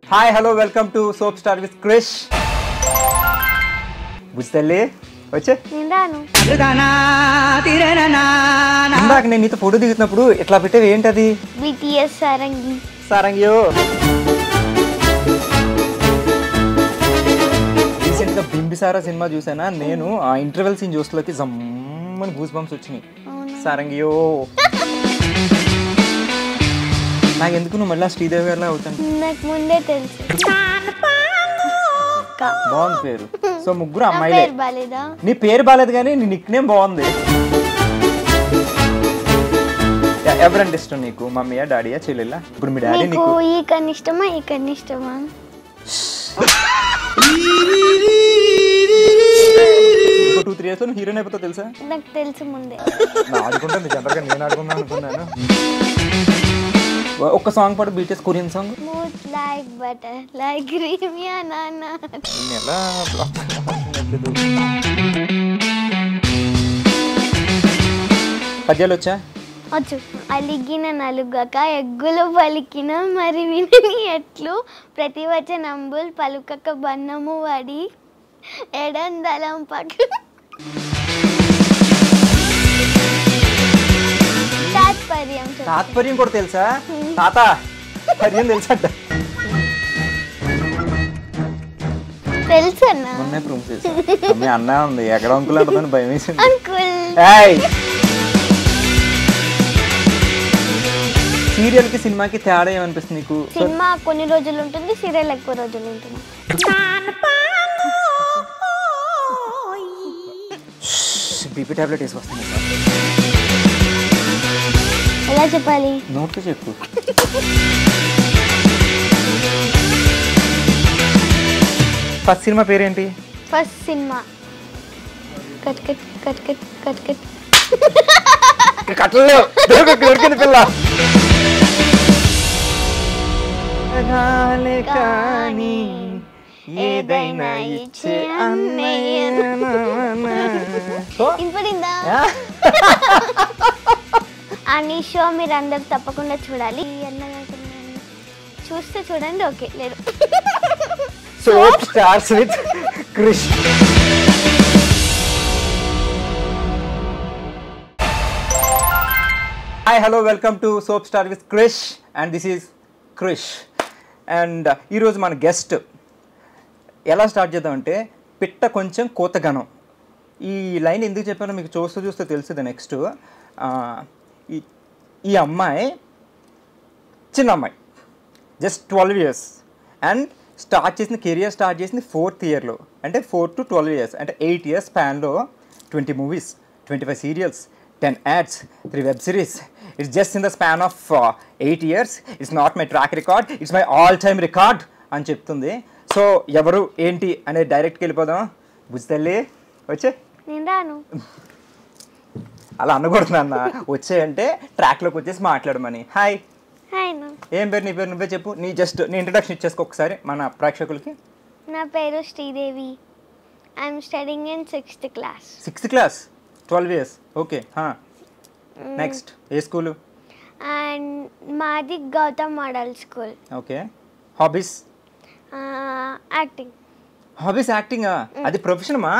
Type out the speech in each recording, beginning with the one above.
Hi hello welcome to soap star with Krish బుజ్జల్లి వచ్చే నేను రాను ఇందాక నేను నీతో ఫోటో దిగుతున్నప్పుడు ఇట్లా పెట్టేవి ఏంటది బిటిఎస్ సారంగి సారంగియో రీసెంట్గా బింబిసారా సినిమా చూసానా నేను ఆ ఇంటర్వెల్ సీన్ చూస్తలోకి జమ్మని గూస్ బంప్స్ వచ్చినాయి సారంగియో నాకు ఎందుకు నువ్వు మళ్ళీ శ్రీదేవి గారిలా అవుతాను నాకు ముందే తెలుసు కా- బాగుంది పేరు సో ముగ్గురు నా అమ్మాయిలే పేరు బాలేదా నీ పేరు బాగాలేదు కానీ నీ నిక్ నేమ్ బాగుంది ఎ- ఎవరంటే ఇష్టం నీకు మమ్మీయా డాడీయా చెల్లెల్లా ఇప్పుడు మీ డాడీ నీకు నీకు ఈ కన్నా ఇష్టమా ఈ కన్నా ఇష్టమా ఇంకో టూ త్రీ ఇయర్స్ లో హీరోయిన్ అయిపోతావు తెలుసా నాకు తెలుసు ముందే నా ఆడుకుంటుంది జనరల్గా నేను ఆడుకుందాం అనుకున్నాను ఒక్క సాంగ్ పాడు BTS Korean song smooth like butter like క్రీమియా నాన్న నేను ఎలా block చేయాలో పద్యాలు వచ్చా వచ్చు అలిగిన నలుగక ఎగ్గులు పలికిన మరి వినని ఎట్లు ప్రతి వచనంబుల్ పలుకక బన్నము వడి ఎడందలం పక్క తాత్పర్యం చెప్పు. తాత్పర్యం కూడా తెలుసా తాత పర్యం తెలుసంట తెలుసు అన్న మొన్నే ప్రూవ్ చేసా మీ అన్న ఉంది ఎక్కడ అంకుల్ అంటుందని భయం వేసింది అంకుల్ ఏయ్ సీరియల్ కి సినిమాకి తేడా ఏమనిపిస్తుంది నీకు సినిమా కొన్ని రోజులు ఉంటుంది సీరియల్ ఎక్కువ రోజులు ఉంటుంది బీపీ టాబ్లెట్ వేసుకొస్తుంది ఎలా చెప్పాలి నోట్తో చెప్పు ఫస్ట్ సినిమా పేరేంటి first cinema cut cut cut cut cut cut కట్టలేవు దొరికింది పిల్ల కానీ ఏదైనా ఇచ్చే అన్నయ్య సో వినపడిందా అని షో మీరు అందరు తప్పకుండా చూడాలి ఈ అన్నగా చూస్తే చూడండి ఓకే లేదు so stars with Krish hi hello welcome to soap star with Krish and this is Krish and ఈరోజు మన గెస్ట్ ఎలా స్టార్ట్ చేద్దామంటే పిట్ట కొంచెం కోతగనం ఈ లైన్ ఎందుకు చెప్పానో మీకు చూస్తూ చూస్తూ తెలుస్తుంది నెక్స్ట్ ఈ ఈ అమ్మాయి చిన్న అమ్మాయి just twelve years and start చేసిన కెరియర్ స్టార్ట్ చేసింది ఫోర్త్ ఇయర్లో అంటే ఫోర్ టు ట్వెల్వ్ ఇయర్స్ అంటే ఎయిట్ ఇయర్స్ స్పాన్లో twenty movies twenty five serials ten ads three web series it's just in the span of eight years it's not my track record it's my all time record అని చెప్తుంది so ఎవరు ఏంటి అనేది డైరెక్ట్కి వెళ్ళిపోదాం బుజ్జితల్లి వచ్చే నేను రాను అలా అనకూడదు అన్న వచ్చే అంటే ట్రాక్లోకి వచ్చేసి మాట్లాడమని హాయ్ హాయ్ నా ఏం పేరు నీ పేరు నువ్వే చెప్పు నీ జస్ట్ నీ ఇంట్రడక్షన్ ఇచ్చేసుకో ఒకసారి మన ప్రేక్షకులకి నా పేరు Sridevi I'm studying in sixth class sixth class twelve years okay next ఏ స్కూలు అండ్ మాది Gautam model school okay hobbies acting hobbies యాక్టింగా అది ప్రొఫెషనమా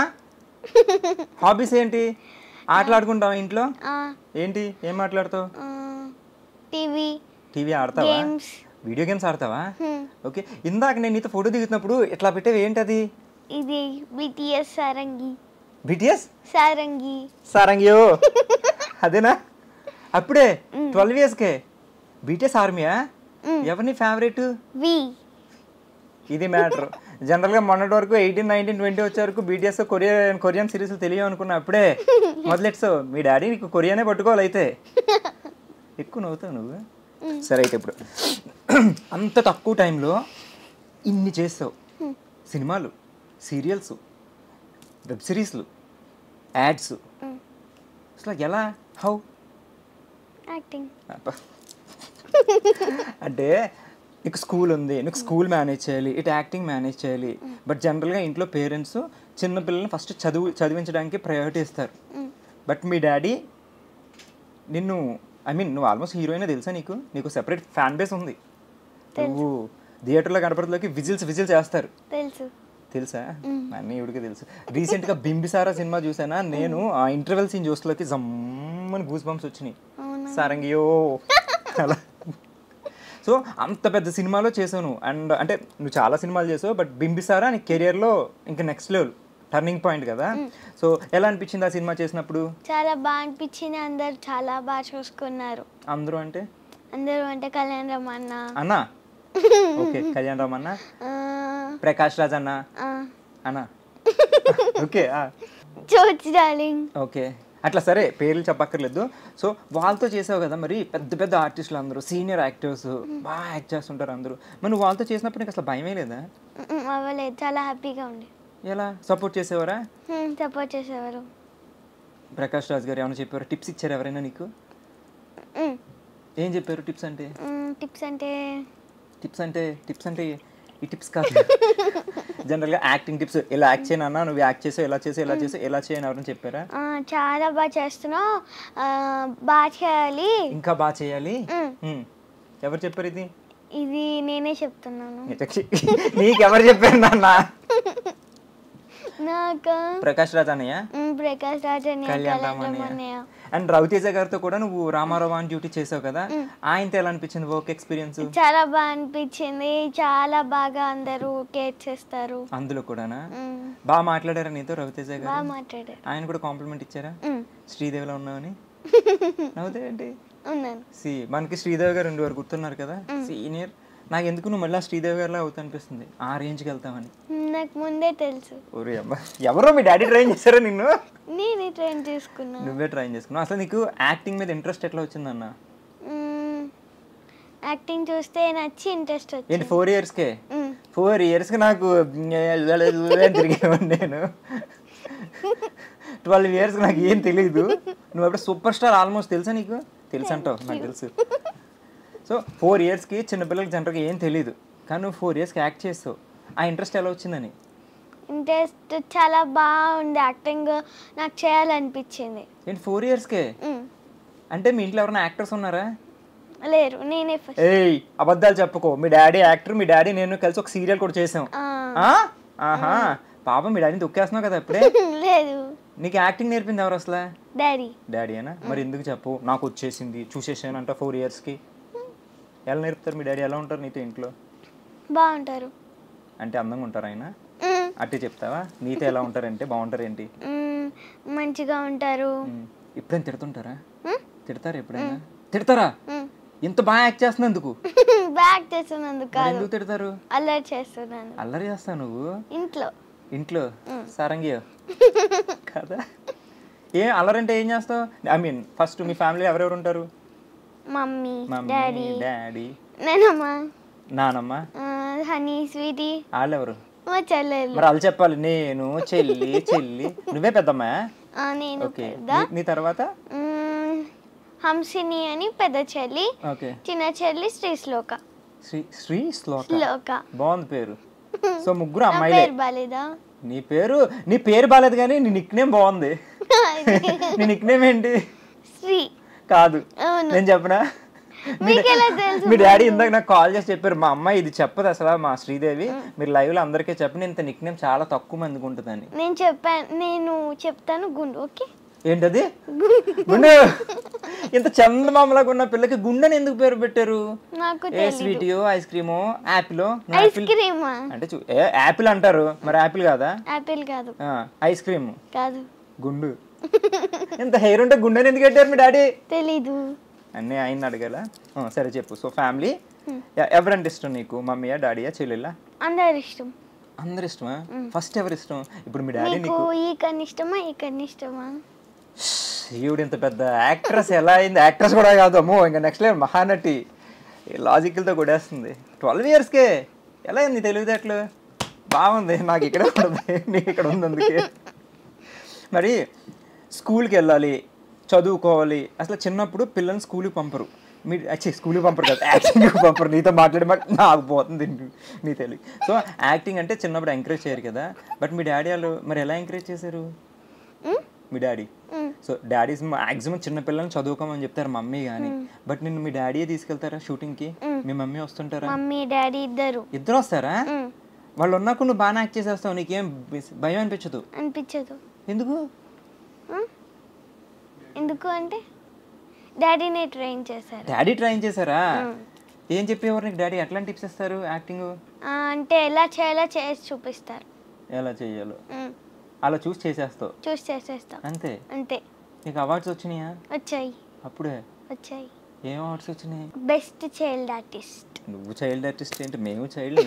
హాబీస్ ఏంటి ఆటలాడుకుంటావా ఇంట్లో ఏంటి ఏం మాట్లాడతావు టీవీ టీవీ ఆడతావా గేమ్స్ వీడియో గేమ్స్ ఆడతావా ఓకే ఇందాక నేను నీతో ఫోటో దిగుతున్నప్పుడు ఇట్లా పెట్టేవి ఏంటి అది ఇది బిటిఎస్ సారంగి బిటిఎస్ సారంగి సారంగియో అదేనా అప్పుడే ట్వెల్వ్ ఇయర్స్కే బీటీఎస్ ఆర్మీయా ఎవరిని ఫేవరెట్ వి ఇది మ్యాటర్ జనరల్గా మొన్నటి వరకు ఎయిటీన్ నైన్టీన్ ట్వంటీ వచ్చే వరకు బీటీఎస్ కొరియన్ కొరియన్ సిరీస్ తెలియ అనుకున్నా అప్పుడే మొదలెట్సో మీ డాడీ నీకు కొరియానే పట్టుకోవాలి అయితే ఎక్కువ నవ్వుతావు నువ్వు సరే అయితే ఇప్పుడు అంత తక్కువ టైంలో ఇన్ని చేస్తావు సినిమాలు సీరియల్స్ వెబ్ సిరీస్లు యాడ్స్ అసలు ఎలా హౌ యాక్టింగ్ అబ్బా. అంటే నీకు స్కూల్ ఉంది నీకు స్కూల్ మేనేజ్ చేయాలి ఇటు యాక్టింగ్ మేనేజ్ చేయాలి బట్ జనరల్గా ఇంట్లో పేరెంట్స్ చిన్న పిల్లల్ని ఫస్ట్ చదువు చదివించడానికి ప్రయారిటీ ఇస్తారు బట్ మీ డాడీ నిన్ను ఐ మీన్ నువ్వు ఆల్మోస్ట్ హీరోయిన్ తెలుసా నీకు నీకు సెపరేట్ ఫ్యాన్ బేస్ ఉంది నువ్వు థియేటర్లో కనపడలోకి విజిల్స్ విజిల్స్ వేస్తారు తెలుసు తెలుసా అన్నీ ఇవిడికి తెలుసు రీసెంట్గా బింబిసారా సినిమా చూసానా నేను ఆ ఇంటర్వెల్ సీన్ చూస్తలోకి జమ్మని గూస్ బంప్స్ వచ్చినాయి సారంగియో అలా సో అంత పెద్ద సినిమాలో చేసాను అండ్ అంటే నువ్వు చాలా సినిమాలు చేసావు బట్ బింబిసారా నీ కెరియర్లో ఇంకా నెక్స్ట్ లెవెల్ టర్నింగ్ పాయింట్ కదా సో ఎలా అనిపించింది ఆ సినిమా చేసినప్పుడు చాలా బాగా అనిపించింది అందరు చాలా బాగా చూసుకున్నారు అందరూ అంటే అందరూ అంటే కళ్యాణ్ రమన్న అన్నా ఓకే కళ్యాణ్ రామ్ అన్న ఆ, ప్రకాష్ రాజ్ అన్న ఆ, అన్నా ఓకే చోచి డార్లింగ్ ఓకే అట్లా సరే పేర్లు చెప్పక్కర్లేదు సో వాళ్ళతో చేసావు కదా మరి పెద్ద పెద్ద ఆర్టిస్టులు అందరూ సీనియర్ యాక్టర్స్ బాగా యాక్ట్ చేస్తుంటారు అందరూ మరి నువ్వు వాళ్ళతో చేసినప్పుడు నీకు అసలు భయమే లేదా మ్మ్, అవ్వలేదు చాలా హ్యాపీగా ఉండే ఎలా సపోర్ట్ చేసేవారా సపోర్ట్ చేసేవారు ప్రకాష్ రాజ్ గారు ఏమైనా చెప్పారు టిప్స్ ఇచ్చారు ఎవరైనా నీకు మ్మ్, ఏం చెప్పారు టిప్స్ అంటే మ్మ్, టిప్స్ అంటే టిప్స్ అంటే టిప్స్ అంటే ఈ టిప్స్ కాదు జనరల్గా యాక్టింగ్ టిప్స్ ఇలా యాక్ట్ చేయనన్నా నువ్వు యాక్ట్ చేసావు ఇలా చేసావు ఇలా చేసావు ఎలా చేయని ఎవరైనా చెప్పారా ఆ, చాలా బాగా చేస్తున్నావు ఆ, బాగా చేయాలి ఇంకా బాగా చేయాలి మ్మ్. మ్మ్. ఎవరు చెప్పారు ఇది ఇది నేనే చెప్తున్నాను నీకెవరు చెప్పారు నాన్న నాకు ప్రకాష్ రాజ్ అన్నయ్య మ్మ్, ప్రకాష్ రాజ్ అన్నయ్య కళ్యాణ్ కళ్యాణ్ రామ్ రమణయ్య అండ్ రవితేజ గారితో కూడా నువ్వు రామారావు అని డ్యూటీ చేసావు కదా ఆయనతో ఎలా అనిపించింది వర్క్ ఎక్స్పీరియన్స్ చాలా బాగా అనిపించింది చాలా బాగా అందరూ కేర్ చేస్తారు అందులో కూడానా మ్మ్, బాగా మాట్లాడారా నీతో రవితేజ గారు బాగా మాట్లాడారు ఆయన కూడా కాంప్లిమెంట్ ఇచ్చారా మ్మ్, శ్రీదేవిలో ఉన్నావని నవ్వుతాయండి ఉన్నాను సి మనకి శ్రీదేవి గారు రెండు వారు గుర్తున్నారు కదా సీనియర్ నాకు ఎందుకు నువ్వు మళ్ళీ శ్రీదేవి గారిలా అవుతా అనిపిస్తుంది ఆ రేంజ్కి వెళ్తామని నాకు ముందే తెలుసు ఓరి అమ్మ ఎవరో మీ డాడీ ట్రైన్ చేశారా నిన్ను నేనే ట్రైన్ చేసుకున్నా నువ్వే ట్రైన్ చేసుకున్నావు అసలు నీకు యాక్టింగ్ మీద ఇంట్రెస్ట్ ఎట్లా వచ్చిందన్న మ్మ్, యాక్టింగ్ చూస్తే నచ్చి ఇంట్రెస్ట్ ఏంటి వచ్చింది ఫోర్ ఇయర్స్కే మ్మ్, ఫోర్ ఇయర్స్కి నాకు తిరిగేవాడిని నేను ట్వెల్వ్ ఇయర్స్కి నాకు ఏం తెలియదు నువ్వు అప్పుడు సూపర్ స్టార్ ఆల్మోస్ట్ తెలుసా నీకు తెలుసు అంటావు నాకు తెలుసు సో ఫోర్ ఇయర్స్కి చిన్నపిల్లలకి జనరల్గా ఏం తెలియదు కానీ నువ్వు ఫోర్ ఇయర్స్కి యాక్ట్ చేస్తావు ఆ ఇంట్రెస్ట్ ఎలా వచ్చిందని ఇంట్రెస్ట్ చాలా బాగుంది యాక్టింగ్ నాకు చేయాలనిపించింది ఏంటి ఫోర్ ఇయర్స్కే మ్మ్, అంటే మీ ఇంట్లో ఎవరైనా యాక్టర్స్ ఉన్నారా లేరు నేనే ఫస్ట్ ఏయ్ అబద్ధాలు చెప్పుకో మీ డాడీ యాక్టర్ మీ డాడీ నేను కలిసి ఒక సీరియల్ కూడా చేసాం ఆ? ఆహా పాప మీ డాడీని తొక్కేస్తున్నావు కదా ఇప్పుడే లేదు నీకు యాక్టింగ్ నేర్పింది ఎవరు అసలు డాడీ డాడీ అనా మరి ఎందుకు చెప్పు నాకు వచ్చేసింది చూసేసాను అంట ఫోర్ ఇయర్స్కి ఎలా నేర్పుతారు మీ డాడీ ఎలా ఉంటారు నీతో ఇంట్లో బాగుంటారు అంటే అందంగా ఉంటారు ఆయన మ్మ్, అట్టే చెప్తావా నీతో ఎలా ఉంటారంటే బాగుంటారు ఏంటి మ్మ్, మంచిగా ఉంటారు ఉమ్, ఎప్పుడైనా తిడుతుంటారా మ్మ్, తిడతారా ఎప్పుడైనా తిడతారా మ్మ్. ఇంత బాగా యాక్ట్ చేస్తున్నందుకు బ్యాక్ చేస్తున్నందుకు మరి కాదు ఎందుకు తిడతారు అల్లరి చేస్తున్నాను అల్లరి చేస్తావు నువ్వు ఇంట్లో ఇంట్లో సారంగి కదా ఏ అల్లరంటే ఏం చేస్తావు ఐ మీన్ ఫస్ట్ మీ ఫ్యామిలీ ఎవరెవరు ఉంటారు మమ్మీ మమ్మీ డాడీ డాడీ నేనమ్మ నానమ్మ ఆ, హనీ స్వీటీ వాళ్ళెవరు మా చెల్లెలు మరి వాళ్ళు చెప్పాలి నేను చెల్లి చెల్లి నువ్వే పెద్దమ్మా ఆ, నేను ఓకే పెద్ద నీ- నీ తర్వాత మ్మ్, హంసిని అని పెద్ద చెల్లి ఓకే చిన్న చెల్లి శ్రీశ్లోక శ్రీ శ్రీ శ్లోక శ్లోక బాగుంది పేరు సో ముగ్గురు నా అమ్మాయిలే పేరు బాలేదా నీ పేరు నీ పేరు బాగాలేదు కానీ నీ నిక్ నేమ్ బాగుంది నీ నిక్ నేమ్ ఏంటి శ్రీ కాదు అవును నేను చెప్పనా మీ మీకెలా తెలుసు మీ డాడీ ఇందాక నాకు కాల్ చేసి చెప్పారు మా అమ్మాయి ఇది చెప్పదు అసలు మా శ్రీదేవి మీరు లైవ్ లో అందరికీ చెప్పండి ఇంత నిక్ నేమ్ చాలా తక్కువ మందికి ఉంటుందని నేను చెప్పాను నేను చెప్తాను గుండు ఓకే ఏంటది గుండె ఇంత చందమామలాగా ఉన్న పిల్లకి గుండెని ఎందుకు పేరు పెట్టారు నాకు ఏ స్వీటియో ఐస్ క్రీమో యాపిల్ ఐస్ క్రీమా అంటే చూ ఏ యాపిల్ అంటారు మరి యాపిల్ కాదా యాపిల్ కాదు ఆ, ఐస్ క్రీమ్ కాదు గుండు ఇంత హెయిర్ ఉంటే గుండెని ఎందుకు పెట్టారు మీ డాడీ తెలీదు అన్నీ ఆయన అడగాల ఆ, సరే చెప్పు సో ఫ్యామిలీ ఎవరంటే ఇష్టం నీకు మమ్మీయా డాడీయా చెల్లెలా అందరు ఇష్టం అందరు ఇష్టమా ఫస్ట్ ఎవరు ఇష్టం ఇప్పుడు మీ డాడీ నీకు నీకు ఈ కన్ను ఇష్టమా ఈ కన్ను ఇష్టమా ఈవిడ ఇంత పెద్ద యాక్ట్రెస్ ఎలా అయింది యాక్ట్రెస్ కూడా కాదు అమ్మో ఇంకా నెక్స్ట్ లెవెల్ మహానటి లాజికల్తో కొడేస్తుంది ట్వెల్వ్ ఇయర్స్కే ఎలా అయింది తెలివితేటలు బాగుంది నాకు ఇక్కడ ఉండదు నీకు ఇక్కడ ఉంది అందుకే మరి స్కూల్కి వెళ్ళాలి చదువుకోవాలి అసలు చిన్నప్పుడు పిల్లల్ని స్కూల్కి పంపరు మీ యాక్చువల్లీ స్కూల్కి పంపరు కదా యాక్టింగ్కి పంపరు నీతో మాట్లాడి మాట నాకు పోతుంది నీ- నీ తెలివి సో యాక్టింగ్ అంటే చిన్నప్పుడు ఎంకరేజ్ చేయరు కదా బట్ మీ డాడీ వాళ్ళు మరి ఎలా ఎంకరేజ్ చేశారు ఉమ్? మీ డాడీ మ్, సో డాడీస్ మాక్సిమం చిన్న పిల్లల్ని చదువుకోమని చెప్తారు మమ్మీ కానీ బట్ నిన్ను మీ డాడీ తీసుకెళ్తారా షూటింగ్కి మీ మమ్మీ వస్తుంటారా మమ్మీ డాడీ ఇద్దరు ఇద్దరు వస్తారా మ్, వాళ్ళు ఉన్నాక నువ్వు బాగా యాక్ట్ చేసేస్తావు నీకేం బిస్- భయం అనిపించదు అనిపించదు ఎందుకు మ్? ఎందుకు అంటే డాడీనే ట్రైన్ చేశారు డాడీ ట్రైన్ చేశారా ఏం చెప్పేవారు నీకు డాడీ ఎట్లాంటి టిప్స్ ఇస్తారు యాక్టింగ్ ఆ, అంటే ఎలా చేయాలో చేసి చూపిస్తారు ఎలా చేయాలో మ్, అలా చూసి చేసేస్తావు చూసి చేసేస్తాం అంతే అంతే నీకు అవార్డ్స్ వచ్చినాయా వచ్చాయి అప్పుడే వచ్చాయి ఏం అవార్డ్స్ వచ్చినాయి బెస్ట్ చైల్డ్ ఆర్టిస్ట్ నువ్వు చైల్డ్ ఆర్టిస్ట్ ఏంటి మేము చైల్డ్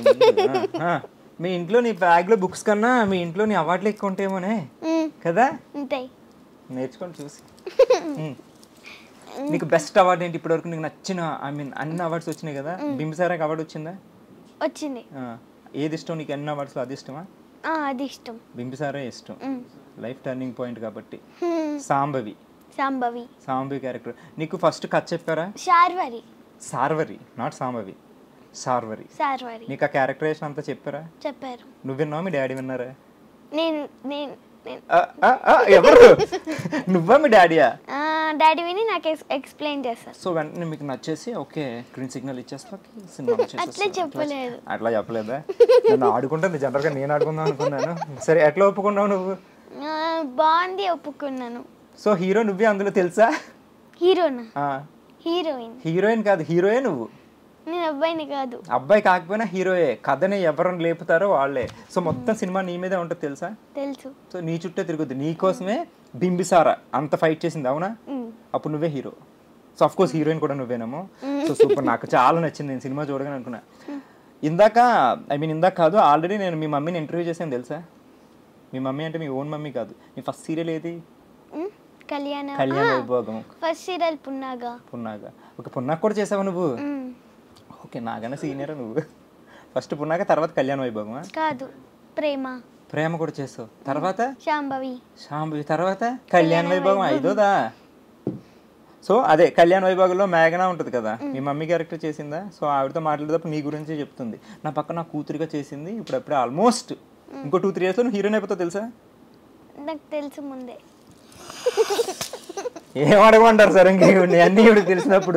మీ ఇంట్లో నీ బ్యాగ్లో బుక్స్ కన్నా మీ ఇంట్లో నీ అవార్డులు ఎక్కువ ఉంటాయేమోనే కదా ఉంటాయి నేర్చుకొని చూసి మ్మ్. నీకు బెస్ట్ అవార్డు ఏంటి ఇప్పటివరకు నీకు నచ్చిన ఐ మీన్ అన్ని అవార్డ్స్ వచ్చినాయి కదా బింబిసారాకి అవార్డు వచ్చిందా వచ్చింది ఆ. ఏది ఇష్టం నీకు అన్ని అవార్డ్స్లో అది ఇష్టమా ఆ, అది ఇష్టం బింబిసారే ఇష్టం మ్. లైఫ్ టర్నింగ్ పాయింట్ కాబట్టి హ్మ్. సాంబవి సాంబవి సాంబవి క్యారెక్టర్ నీకు ఫస్ట్ కథ చెప్పారా శార్వరి సార్వరి నాట్ సాంబవి సార్వరి శార్వరి నీకు ఆ క్యారెక్టరేషన్ అంతా చెప్పారా చెప్పారు నువ్వు విన్నావా మీ డాడీ విన్నారా నేను నేను నేను ఆ, ఆ, ఆ, ఎవరు నువ్వా మీ డాడీయా ఆ, డాడీ విని నాకు ఎక్స్- ఎక్స్ప్లెయిన్ చేస్తారు సో వెంటనే మీకు నచ్చేసి ఓకే గ్రీన్ సిగ్నల్ ఇచ్చేస్తా సినిమా అట్లా చెప్పలేదు అట్లా చెప్పలేదా నన్ను ఆడుకుంటుంది జనరల్గా నేను ఆడుకుందాం అనుకున్నాను సరే ఎట్లా ఒప్పుకున్నావు నువ్వు ఆ, బాగుంది ఒప్పుకున్నాను సో హీరో నువ్వే అందులో తెలుసా హీరోనా ఆ, హీరోయిన్ హీరోయిన్ కాదు హీరోయే నువ్వు నేను అబ్బాయిని కాదు అబ్బాయి కాకపోయినా హీరోయే కథని ఎవరిని లేపుతారో వాళ్ళే సో మొత్తం సినిమా నీ మీదే ఉంటుంది తెలుసా తెలుసు సో నీ చుట్టే తిరుగుద్ది నీ కోసమే బింబిసారా అంత ఫైట్ చేసింది అవునా మ్. అప్పుడు నువ్వే hero so of course heroine కూడా నువ్వేనేమో సో సూపర్ నాకు చాలా నచ్చింది నేను సినిమా చూడగానే అనుకున్నా ఇందాక ఐ మీన్ ఇందాక కాదు ఆల్రెడీ నేను మీ మమ్మీని ఇంటర్వ్యూ చేశాను తెలుసా మీ మమ్మీ అంటే మీ ఓన్ మమ్మీ కాదు నీ ఫస్ట్ సీరియల్ ఏది మ్? కళ్యాణ కళ్యాణ వైభోగం ఫస్ట్ సీరియల్ పున్నాగా పున్నాగా ఒక పున్నాక కూడా చేసావా నువ్వు మ్. ఓకే నాకన్నా సీనియర్ నువ్వు ఫస్ట్ పున్నాక తర్వాత కళ్యాణ వైభోగమా కాదు ప్రేమ ప్రేమ కూడా చేస్తావు తర్వాత శాంభవి శాంభవి తర్వాత కళ్యాణ వైభోగం ఐదోదా సో అదే కళ్యాణ వైభోగంలో మేఘన ఉంటుంది కదా మీ మమ్మీ క్యారెక్టర్ చేసిందా సో ఆవిడతో మాట్లాడేటప్పుడు నీ గురించి చెప్తుంది నా పక్క నా కూతురిగా చేసింది ఇప్పుడు అప్పుడే ఆల్మోస్ట్ ఇంకో టూ త్రీ ఇయర్స్లో నువ్వు హీరోయిన్ అయిపోతావు తెలుసా నాకు తెలుసు ముందే ఏం అడగమంటారు సార్ ఇంక ఇవి అన్నీ ఇవిడికి తెలిసినప్పుడు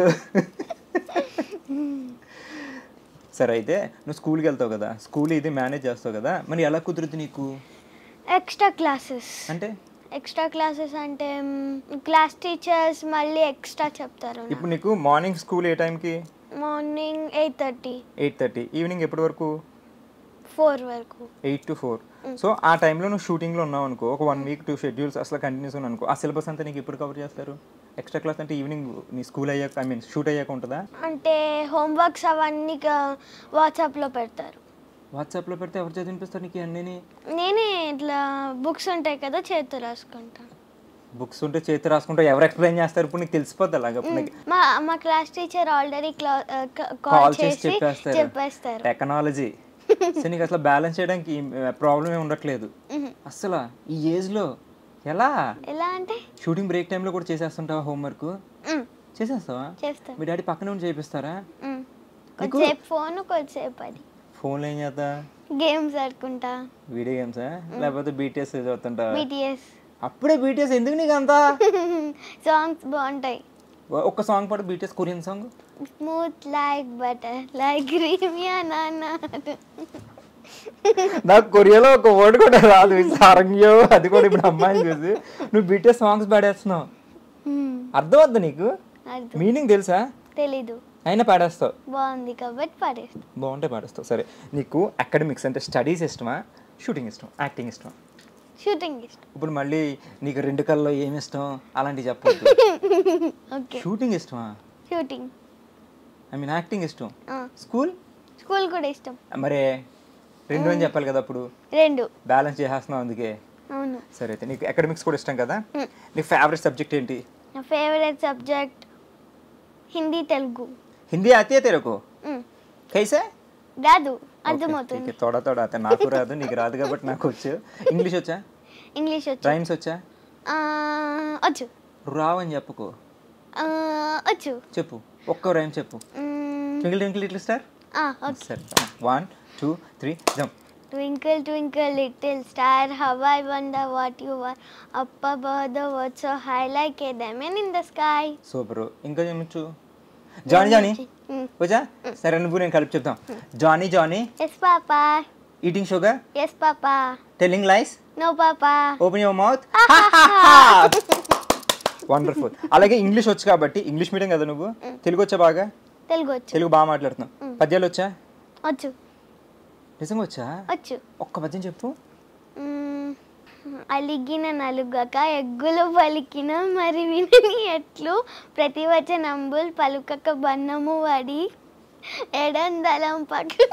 సరే అయితే నువ్వు స్కూల్కి వెళ్తావు కదా స్కూల్ ఇది మేనేజ్ చేస్తావు కదా మరి ఎలా కుదురుద్ది నీకు ఎక్స్ట్రా క్లాసెస్ అంటే ఎక్స్ట్రా క్లాసెస్ అంటే క్లాస్ టీచర్స్ మళ్ళీ ఎక్స్ట్రా చెప్తారు ఇప్పుడు నీకు మార్నింగ్ స్కూల్ ఏ టైంకి morning eight thirty eight thirty evening ఎప్పటి వరకు ఫోర్ వరకు ఎయిట్ టు ఫోర్ సో ఆ టైంలో నువ్వు షూటింగ్లో ఉన్నావు అనుకో ఒక వన్ వీక్ టూ షెడ్యూల్స్ అసలు కంటిన్యూస్ అనుకో ఆ సిలబస్ అంతా నీకు ఎప్పుడు కవర్ చేస్తారు ఎక్స్ట్రా క్లాస్ అంటే ఈవినింగ్ నీ స్కూల్ అయ్యాక ఐ మీన్ షూట్ అయ్యాక ఉంటుందా అంటే హోంవర్క్స్ అవన్నీ వాట్సాప్లో పెడతారు వాట్సాప్లో పెడితే ఎవరు చదివినిపిస్తారు నీకు అన్నీ నేనే ఇట్లా బుక్స్ ఉంటాయి కదా చేతితో రాసుకుంటాను బుక్స్ ఉంటే చేతి రాసుకుంటే ఎవరు ఎక్స్ప్లెయిన్ చేస్తారు ఇప్పుడు నీకు తెలిసిపోద్ది అలాగ ఇప్పుడు నీకు మా మా class teacher already call call చేసి చేసి చెప్పేస్తారు చెప్పేస్తారు టెక్నాలజీ సో నీకు అసలు బ్యాలెన్స్ చేయడానికి ప్రాబ్లం ఏమి ఉండట్లేదు మ్మ్. అసలు ఈ ఏజ్లో ఎలా ఎలా అంటే షూటింగ్ బ్రేక్ టైంలో కూడా చేసేస్తుంటావా హోంవర్క్ మ్మ్. చేసేస్తావా చేస్తాను మీ డాడీ పక్కన ఉండి చేపిస్తారా మ్మ్. కొద్దిసేపు ఫోన్ కొద్దిసేపు అది ఫోన్లో ఏం చేస్తా గేమ్స్ ఆడుకుంటా వీడియో గేమ్సా లేకపోతే బీటీఎస్ చదువుతుంటా బీటీఎస్ అప్పుడే బీటీఎస్ ఎందుకు నీకు అంతా సాంగ్స్ బాగుంటాయి ఒక్క సాంగ్ పాడు BTS Korean song smooth like butter like క్రీమియా నాన్న నాకు కొరియాలో ఒక వర్డ్ కూడా రాదు సారంగ్యో అది కూడా ఇప్పుడు అమ్మాయిని చూసి నువ్వు బీటీఎస్ సాంగ్స్ పాడేస్తున్నావు అర్థమవుద్ది నీకు అర్థం మీనింగ్ తెలుసా తెలీదు అయినా పాడేస్తావు బాగుంది కాబట్టి పడేస్తా బాగుంటే పాడేస్తావు సరే నీకు అకాడమిక్స్ అంటే స్టడీస్ ఇష్టమా షూటింగ్ ఇష్టం యాక్టింగ్ ఇష్టం షూటింగ్ ఇష్టం ఇప్పుడు మళ్ళీ నీకు రెండు కళ్ళలో ఏమి ఇష్టం అలాంటివి చెప్పొద్దు ఓకే షూటింగ్ ఇష్టమా షూటింగ్ ఐ మీన్ యాక్టింగ్ ఇష్టం స్కూల్ స్కూల్ కూడా ఇష్టం మరే రెండు అని చెప్పాలి కదా అప్పుడు రెండు బ్యాలెన్స్ చేసేస్తున్నావు అందుకే అవును సరే అయితే నీకు అకాడమిక్స్ కూడా ఇష్టం కదా నీ ఫేవరెట్ సబ్జెక్ట్ ఏంటి నా ఫేవరెట్ సబ్జెక్ట్ హిందీ తెలుగు హిందీ ఆती है तेरे को మ్మ్. कैसे రాదు ठीक అర్థమవుతుంది है తోడ తోడ అయితే నాకు రాదు నీకు రాదు కాబట్టి నాకు వచ్చు ఇంగ్లీష్ వచ్చా ఇంగ్లీష్ వచ్చు రైమ్స్ వచ్చా ఆ, వచ్చు రావు అని చెప్పుకో ఆ, వచ్చు చెప్పు ఒక్క రైమ్ చెప్పు మ్మ్. ట్వింకిల్ ట్వింకిల్ లిటిల్ స్టార్ ఆ, ఓకే సరే one two three jump Twinkle, twinkle, little star, how I wonder what you are. Up above the world so high like a diamond in the sky. Super ఇంకా ఏమొచ్చు Johnny Johnny Mm. వచ్చా సరే నువ్వు నేను కలిపి చెప్తాం Johnny Johnny Yes, Papa. Eating sugar Yes, Papa. Telling lies No, Papa. Open your mouth wonderful అలాగే English వచ్చు కాబట్టి ఇంగ్లీష్ మీడియం కదా నువ్వు తెలుగు వచ్చా బాగా తెలుగు వచ్చు తెలుగు బాగా మాట్లాడుతున్నావు పద్యాలు వచ్చా వచ్చు నిజంగా వచ్చా వచ్చు ఒక్క పద్యం చెప్పు మ్మ్. అలిగిన నలుగక ఎగ్గులు పలికిన మరి వినని ఎట్లు ప్రతివచనంబుల్ పలుకక బన్నము వడి ఎడందలం పట్టు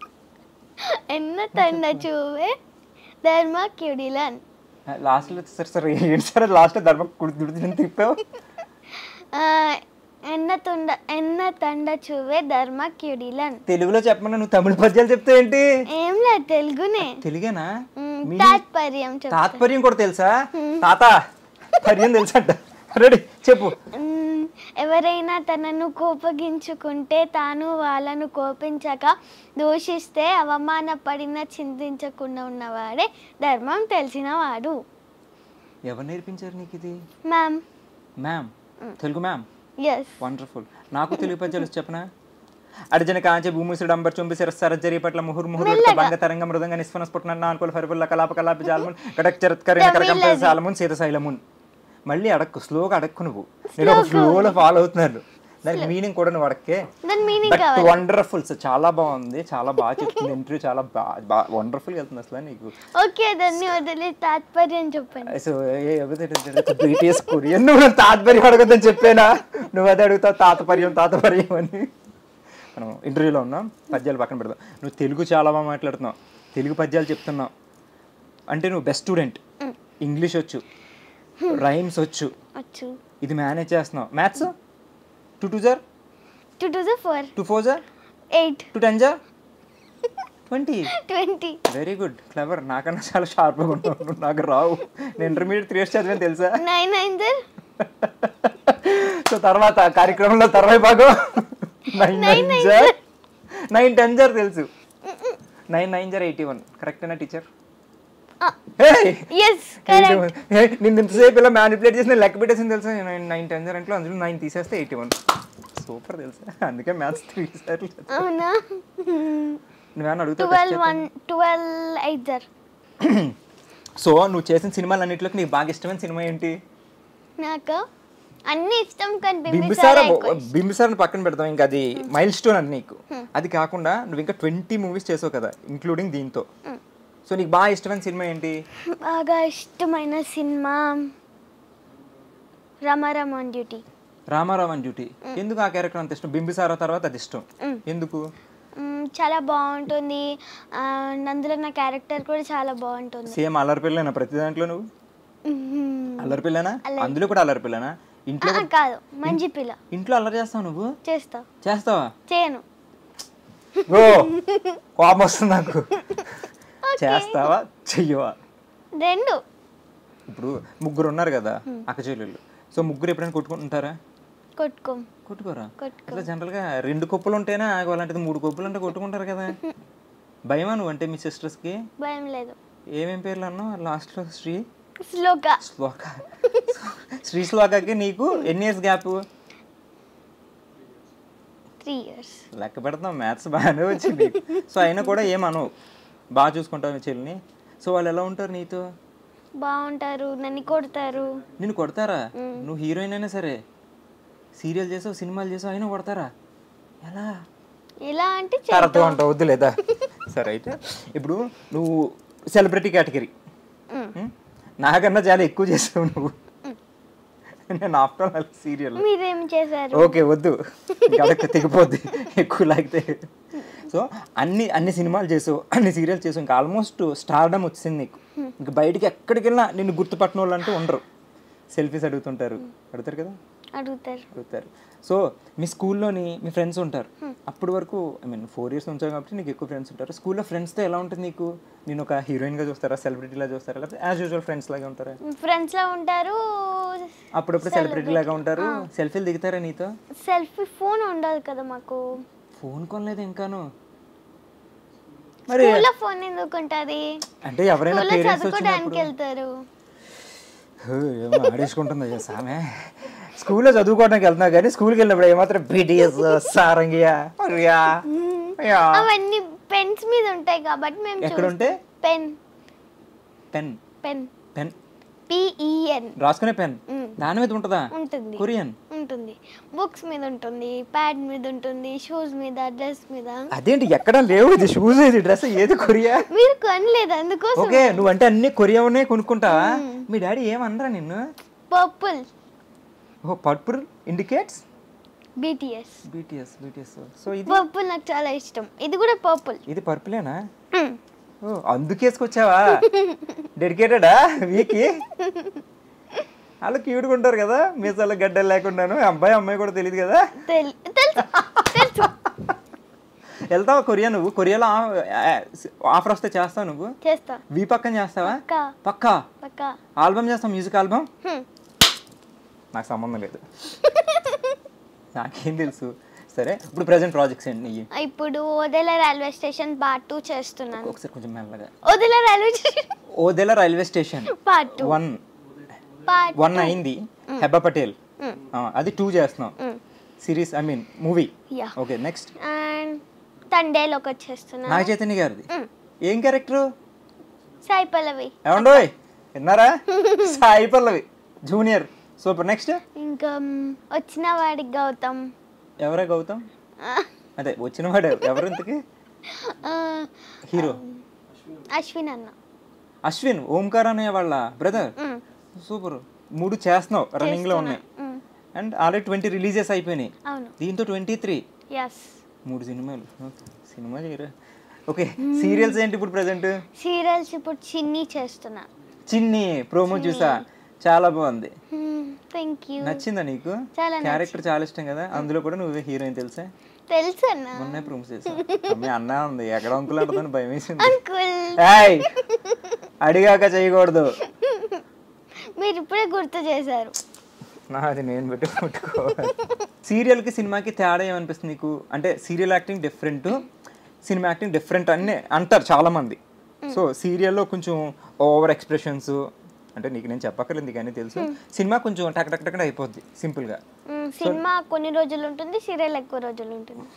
ఎన్న తండ చూవే ధర్మక్యుడిలన్ లాస్ట్లో సరే సరే ఏంటి సరే లాస్ట్లో ధర్మ కుడి తిప్పావు ఆ, ఎన్న తుండ ఎన్న తండ చూవే ధర్మక్యుడిలన్ తెలుగులో చెప్పమన్నా నువ్వు తమిళ పద్యాలు చెప్తే ఏంటి ఏం లేదు తెలుగునే తెలుగేనా మ్మ్, మీ- తాత్పర్యం చెప్పు తాత్పర్యం కూడా తెలుసా తాత పర్యం తెలుసంట రెడీ చెప్పు మ్మ్. ఎవరైనా తనను కోపగించుకుంటే తాను వాళ్ళను కోపించక దూషిస్తే అవమానపడిన చింతించకుండా ఉన్నవాడే ధర్మం తెలిసినవాడు ఎవరు నేర్పించారు నీకు ఇది ma'am ma'am Telugu ma'am yes wonderful నాకు తెలుగు పద్యాలు వచ్చి చెప్పనా అర్జున కాంచే భూమిసుడు అంబర్ చుంబి సరస్సరజ్జరి పట్ల ముహుర్ ముహుర్ భంగ తరంగ మృదంగ నిస్ఫన స్ఫుటన నాన్కుల ఫరిపుల్ల కలాప కలాపి జాలమున్ కడక్ చరత్కరైన కరకం సాలమున్ సీత శైలమున్ మళ్ళీ అడక్కు స్లోగా అడక్కు నువ్వు నేను ఒక ఫ్లోలో ఫాలో అవుతున్నాను దానికి మీనింగ్ కూడా నువ్వు అడక్కే దాని మీనింగ్ బట్ కావాలి వండర్ఫుల్ చాలా బాగుంది చాలా బాగా చెప్తుంది ఇంటర్వ్యూ చాలా బాగా వండర్ఫుల్ వెళ్తుంది అసలు నీకు ఓకే దాన్ని వదిలి తాత్పర్యం చెప్పండి సో బ్రిటిష్ కొరియన్ నువ్వు నన్ను తాత్పర్యం అడగద్దని చెప్పానా నువ్వు అదే అడుగుతావు తాతపర్యం తాతపర్యం అని మనం ఇంటర్వ్యూలో ఉన్నాం పద్యాలు పక్కన పెడదాం నువ్వు తెలుగు చాలా బాగా మాట్లాడుతున్నావు తెలుగు పద్యాలు చెప్తున్నావు అంటే నువ్వు బెస్ట్ స్టూడెంట్ ఇంగ్లీష్ వచ్చు రైమ్స్ వచ్చు వచ్చు ఇది మేనేజ్ చేస్తున్నావు మ్యాథ్స్ టూ టూ జార్ two two four two four జార్ ఎయిట్ టూ టెన్ జార్ twenty twenty very good clever నాకన్నా చాలా షార్ప్గా ఉన్నావు నాకు రావు నేను ఇంటర్మీడియట్ త్రీ ఇయర్స్ చదివాను తెలుసా నైన్ నైన్ సార్ సో తర్వాత కార్యక్రమంలో తర్వాత భాగం నైన్ నైన్ జార్ నైన్ టెన్ జార్ తెలుసు నైన్ నైన్ జార్ ఎయిటీ వన్ కరెక్టేనా టీచర్ ఎస్ కరెక్ట్ నిన్ను ఇంతసేపు ఇలా మ్యానిపులేట్ చేసి నేను లెక్క పెట్టేసింది తెలుసా నైన్ నైన్ టెన్ జార్ అంటే అందులో నైన్ తీసేస్తే ఎయిటీ వన్ సూపర్ తెలుసా అందుకే మ్యాథ్స్ త్రీ సార్లు అవునా నువ్వేమన్నా అడుగుతావు twelve one twelve eight sir so నువ్వు చేసిన సినిమాలు అన్నింటిలోకి నీకు బాగా ఇష్టమైన సినిమా ఏంటి నాకు అన్ని ఇష్టం కానీ బింబిసార బింబిసార బింబిసారని పక్కన పెడతాం ఇంకా అది మైల్ స్టోన్ అని నీకు అది కాకుండా నువ్వు ఇంకా ట్వంటీ మూవీస్ చేసావు కదా ఇంక్లూడింగ్ దీంతో సో నీకు బాగా ఇష్టమైన సినిమా ఏంటి బాగా ఇష్టమైన సినిమా రమారామ్ ఆన్ డ్యూటీ రామారావు అని డ్యూటీ ఎందుకు ఆ క్యారెక్టర్ అంత ఇష్టం బింబిసార తర్వాత అది ఇష్టం ఎందుకు చాలా బాగుంటుంది అండ్ అందులో నా క్యారెక్టర్ కూడా చాలా బాగుంటుంది సేమ్ అల్లరి పిల్లనా ప్రతి దాంట్లో నువ్వు మ్మ్. అల్లరి పిల్లనా అందులో కూడా అల్లరి పిల్లనా ఇంట్లో ఆ, కాదు మంచి పిల్ల ఇంట్లో అల్లరి చేస్తావు నువ్వు చేస్తా చేస్తావా చేయను ఓ కోపం వస్తుంది నాకు చేస్తావా చెయ్యవా రెండు ఇప్పుడు ముగ్గురు ఉన్నారు కదా అక్క చెల్లెళ్ళు సో ముగ్గురు ఎప్పుడైనా కొట్టుకుంటుంటారా కొట్టుకోం కొట్టుకోరా కొట్టుకో అసలు జనరల్గా రెండు కొప్పులు ఉంటేనే అలాంటిది మూడు కొప్పులు అంటే కొట్టుకుంటారు కదా భయమా నువ్వు అంటే మీ సిస్టర్స్కి భయం లేదు ఏమేం పేర్లు అన్నావు లాస్ట్లో శ్రీ స్లోగా శ్లోక శ్రీ శ్లోకకి నీకు ఎన్ని ఇయర్స్ గ్యాప్ త్రీ ఇయర్స్ లెక్క పెడతాం మ్యాథ్స్ బాగానే వచ్చింది సో అయినా కూడా ఏమనవు బాగా చూసుకుంటావు మీ చెల్లిని సో వాళ్ళు ఎలా ఉంటారు నీతో బాగుంటారు నన్ను కొడతారు నిన్ను కొడతారా నువ్వు హీరోయిన్ అయినా సరే సీరియల్ చేసావు సినిమాలు చేసావు అయినా కొడతారా ఎలా ఎలా అంటే చే- కరెక్ట్గా ఉంటావు వద్దు లేదా సరే అయితే ఇప్పుడు నువ్వు సెలబ్రిటీ కేటగిరీ మ్. నాకన్నా చాలా ఎక్కువ చేసావు నువ్వు నేను ఆఫ్టర్ ఆల్ సీరియల్ మీరేం చేశారు ఓకే వద్దు గడక తెగిపోద్ది ఎక్కువ లాగితే సో అన్ని అన్ని సినిమాలు చేసావు అన్ని సీరియల్ చేసావు ఇంకా ఆల్మోస్ట్ స్టార్డమ్ వచ్చింది నీకు ఇంకా బయటికి ఎక్కడికి వెళ్ళినా నిన్ను గుర్తుపట్టిన వాళ్ళు అంటూ ఉండరు సెల్ఫీస్ అడుగుతుంటారు అడుగుతారు కదా అడుగుతారు అడుగుతారు సో మీ స్కూల్లోని మీ ఫ్రెండ్స్ ఉంటారు అప్పటి వరకు ఐ మీన్ ఫోర్ ఇయర్స్ ఉంచావు కాబట్టి నీకు ఎక్కువ ఫ్రెండ్స్ ఉంటారు స్కూల్లో ఫ్రెండ్స్తో ఎలా ఉంటుంది నీకు నేను ఒక హీరోయిన్గా చూస్తారా సెలబ్రిటీలా చూస్తారా లేకపోతే యాజ్ యూజువల్ ఫ్రెండ్స్ లాగా ఉంటారా ఫ్రెండ్స్ లా ఉంటారు అప్పుడప్పుడు సెలబ్రిటీ లాగా ఉంటారు సెల్ఫీలు దిగుతారా నీతో సెల్ఫీ ఫోన్ ఉండదు కదా మాకు ఫోన్ కొనలేదు ఇంకాను మరి స్కూల్లో ఫోన్ ఎందుకు ఉంటది అంటే ఎవరైనా స్కూల్లో పేరెంట్స్ చదువుకోవడానికి వచ్చినప్పుడు వెళ్తారు హూ, ఏమో ఆడేసుకుంటుంది అయ్యా సామె స్కూల్లో చదువుకోవడానికి వెళ్తున్నా కానీ స్కూల్కి వెళ్ళినప్పుడు ఏమాత్రం బీటీఎస్ సారంగియా మరియా అయ్యా. అవన్నీ పెన్స్ మీద ఉంటాయి కాబట్టి మేము ఎక్కడ ఉంటే pen pen pen pen P రాసుకునే పెన్ మ్. దాని మీద ఉంటుందా ఉంటుంది కొరియన్ ఉంటుంది బుక్స్ మీద ఉంటుంది ప్యాడ్ మీద ఉంటుంది షూస్ మీద డ్రెస్ మీద అదేంటి ఎక్కడ లేవు ఇది షూస్ ఇది డ్రెస్ ఏది కొరియా మీరు కొనలేదు అందుకోసం ఓకే నువ్వంటే అన్ని కొరియా ఉన్నాయి కొనుక్కుంటావా మీ డాడీ ఏమనరా నిన్ను పర్పుల్ ఓ purple indicates BTS BTS BTS so ఇది పర్పుల్ నాకు చాలా ఇష్టం ఇది కూడా పర్పుల్ ఇది పర్పులేనా ఓ అందుకేసుకొచ్చావా డెడికేటెడా వీకి వాళ్ళు క్యూట్గా ఉంటారు కదా మీసాల గడ్డలు లేకుండాను అబ్బాయి అమ్మాయి కూడా తెలియదు కదా తెలుసు తెలుసు వెళ్తావా కొరియా నువ్వు కొరియాలో ఆఫర్ వస్తే చేస్తావు నువ్వు చేస్తా వీ పక్కన చేస్తావా పక్కా పక్కా పక్కా ఆల్బమ్ చేస్తాం మ్యూజిక్ ఆల్బమ్ హ్మ్. నాకు సంబంధం లేదు నాకేం తెలుసు సరే ఇప్పుడు ప్రజెంట్ ప్రాజెక్ట్స్ ఏంటి నీవి ఇప్పుడు Odela railway station part two చేస్తున్నాను ఒకసారి కొంచెం మెల్లగా Odela railway station Odela railway station part two one part one అయింది హెబ్బా పటేల్ Mm. ఆ, అది టూ చేస్తున్నాం series I mean movie yeah okay next and తండేలోకి వచ్చేస్తున్నాను నాగ చైతన్య గారిది Mm. ఏం క్యారెక్టరు సాయి పల్లవి ఏమండోయ్ విన్నారా Sai Pallavi junior super next ఇంకా మ్, వచ్చిన వాడికి గౌతమ్ ఎవరే గౌతమ్ అదే వచ్చిన వాడు ఎవరు ఇంతకి ఆ, హీరో అశ్విన్ అన్న అశ్విన్ ఓంకార్ అనే వాళ్ళ బ్రదర్ మ్, సూపర్ మూడు చేస్తున్నావు రన్నింగ్ లో ఉన్నాయి మ్, అండ్ ఆల్రెడీ ట్వంటీ రిలీజెస్ అయిపోయినాయి అవును దీంతో ట్వంటీ త్రీ ఎస్ మూడు సినిమాలు ఓకే సినిమా చేయరు ఓకే సీరియల్స్ ఏంటి ఇప్పుడు ప్రజెంట్ సీరియల్స్ ఇప్పుడు చిన్ని చేస్తున్నా చిన్ని ప్రోమో చూసా చాలా బాగుంది థ్యాంక్ యూ నచ్చిందా నీకు చాలా క్యారెక్టర్ చాలా ఇష్టం కదా అందులో కూడా నువ్వే హీరోయిన్ తెలుసా తెలుసు అన్న మొన్నే ప్రూమ్స్ చేసా మీ అన్న ఉంది ఎక్కడ అంకుల్ అంటుందని భయం వేసింది అంకుల్ ఏయ్ అడిగాక చేయకూడదు మీరు ఇప్పుడే గుర్తు చేశారు నాది నేను పెట్టి పట్టుకోవాలి సీరియల్కి సినిమాకి తేడా ఏమనిపిస్తుంది నీకు అంటే serial acting different cinema acting different అని అంటారు చాలా మంది సో సీరియల్లో కొంచెం ఓవర్ ఎక్స్ప్రెషన్స్ అంటే నీకు నేను చెప్పక్కర్లేదు కానీ తెలుసు సినిమా కొంచెం టక్ టక్ టక్ అయిపోద్ది సింపుల్గా మ్, సినిమా కొన్ని రోజులు ఉంటుంది సీరియల్ ఎక్కువ రోజులు ఉంటుంది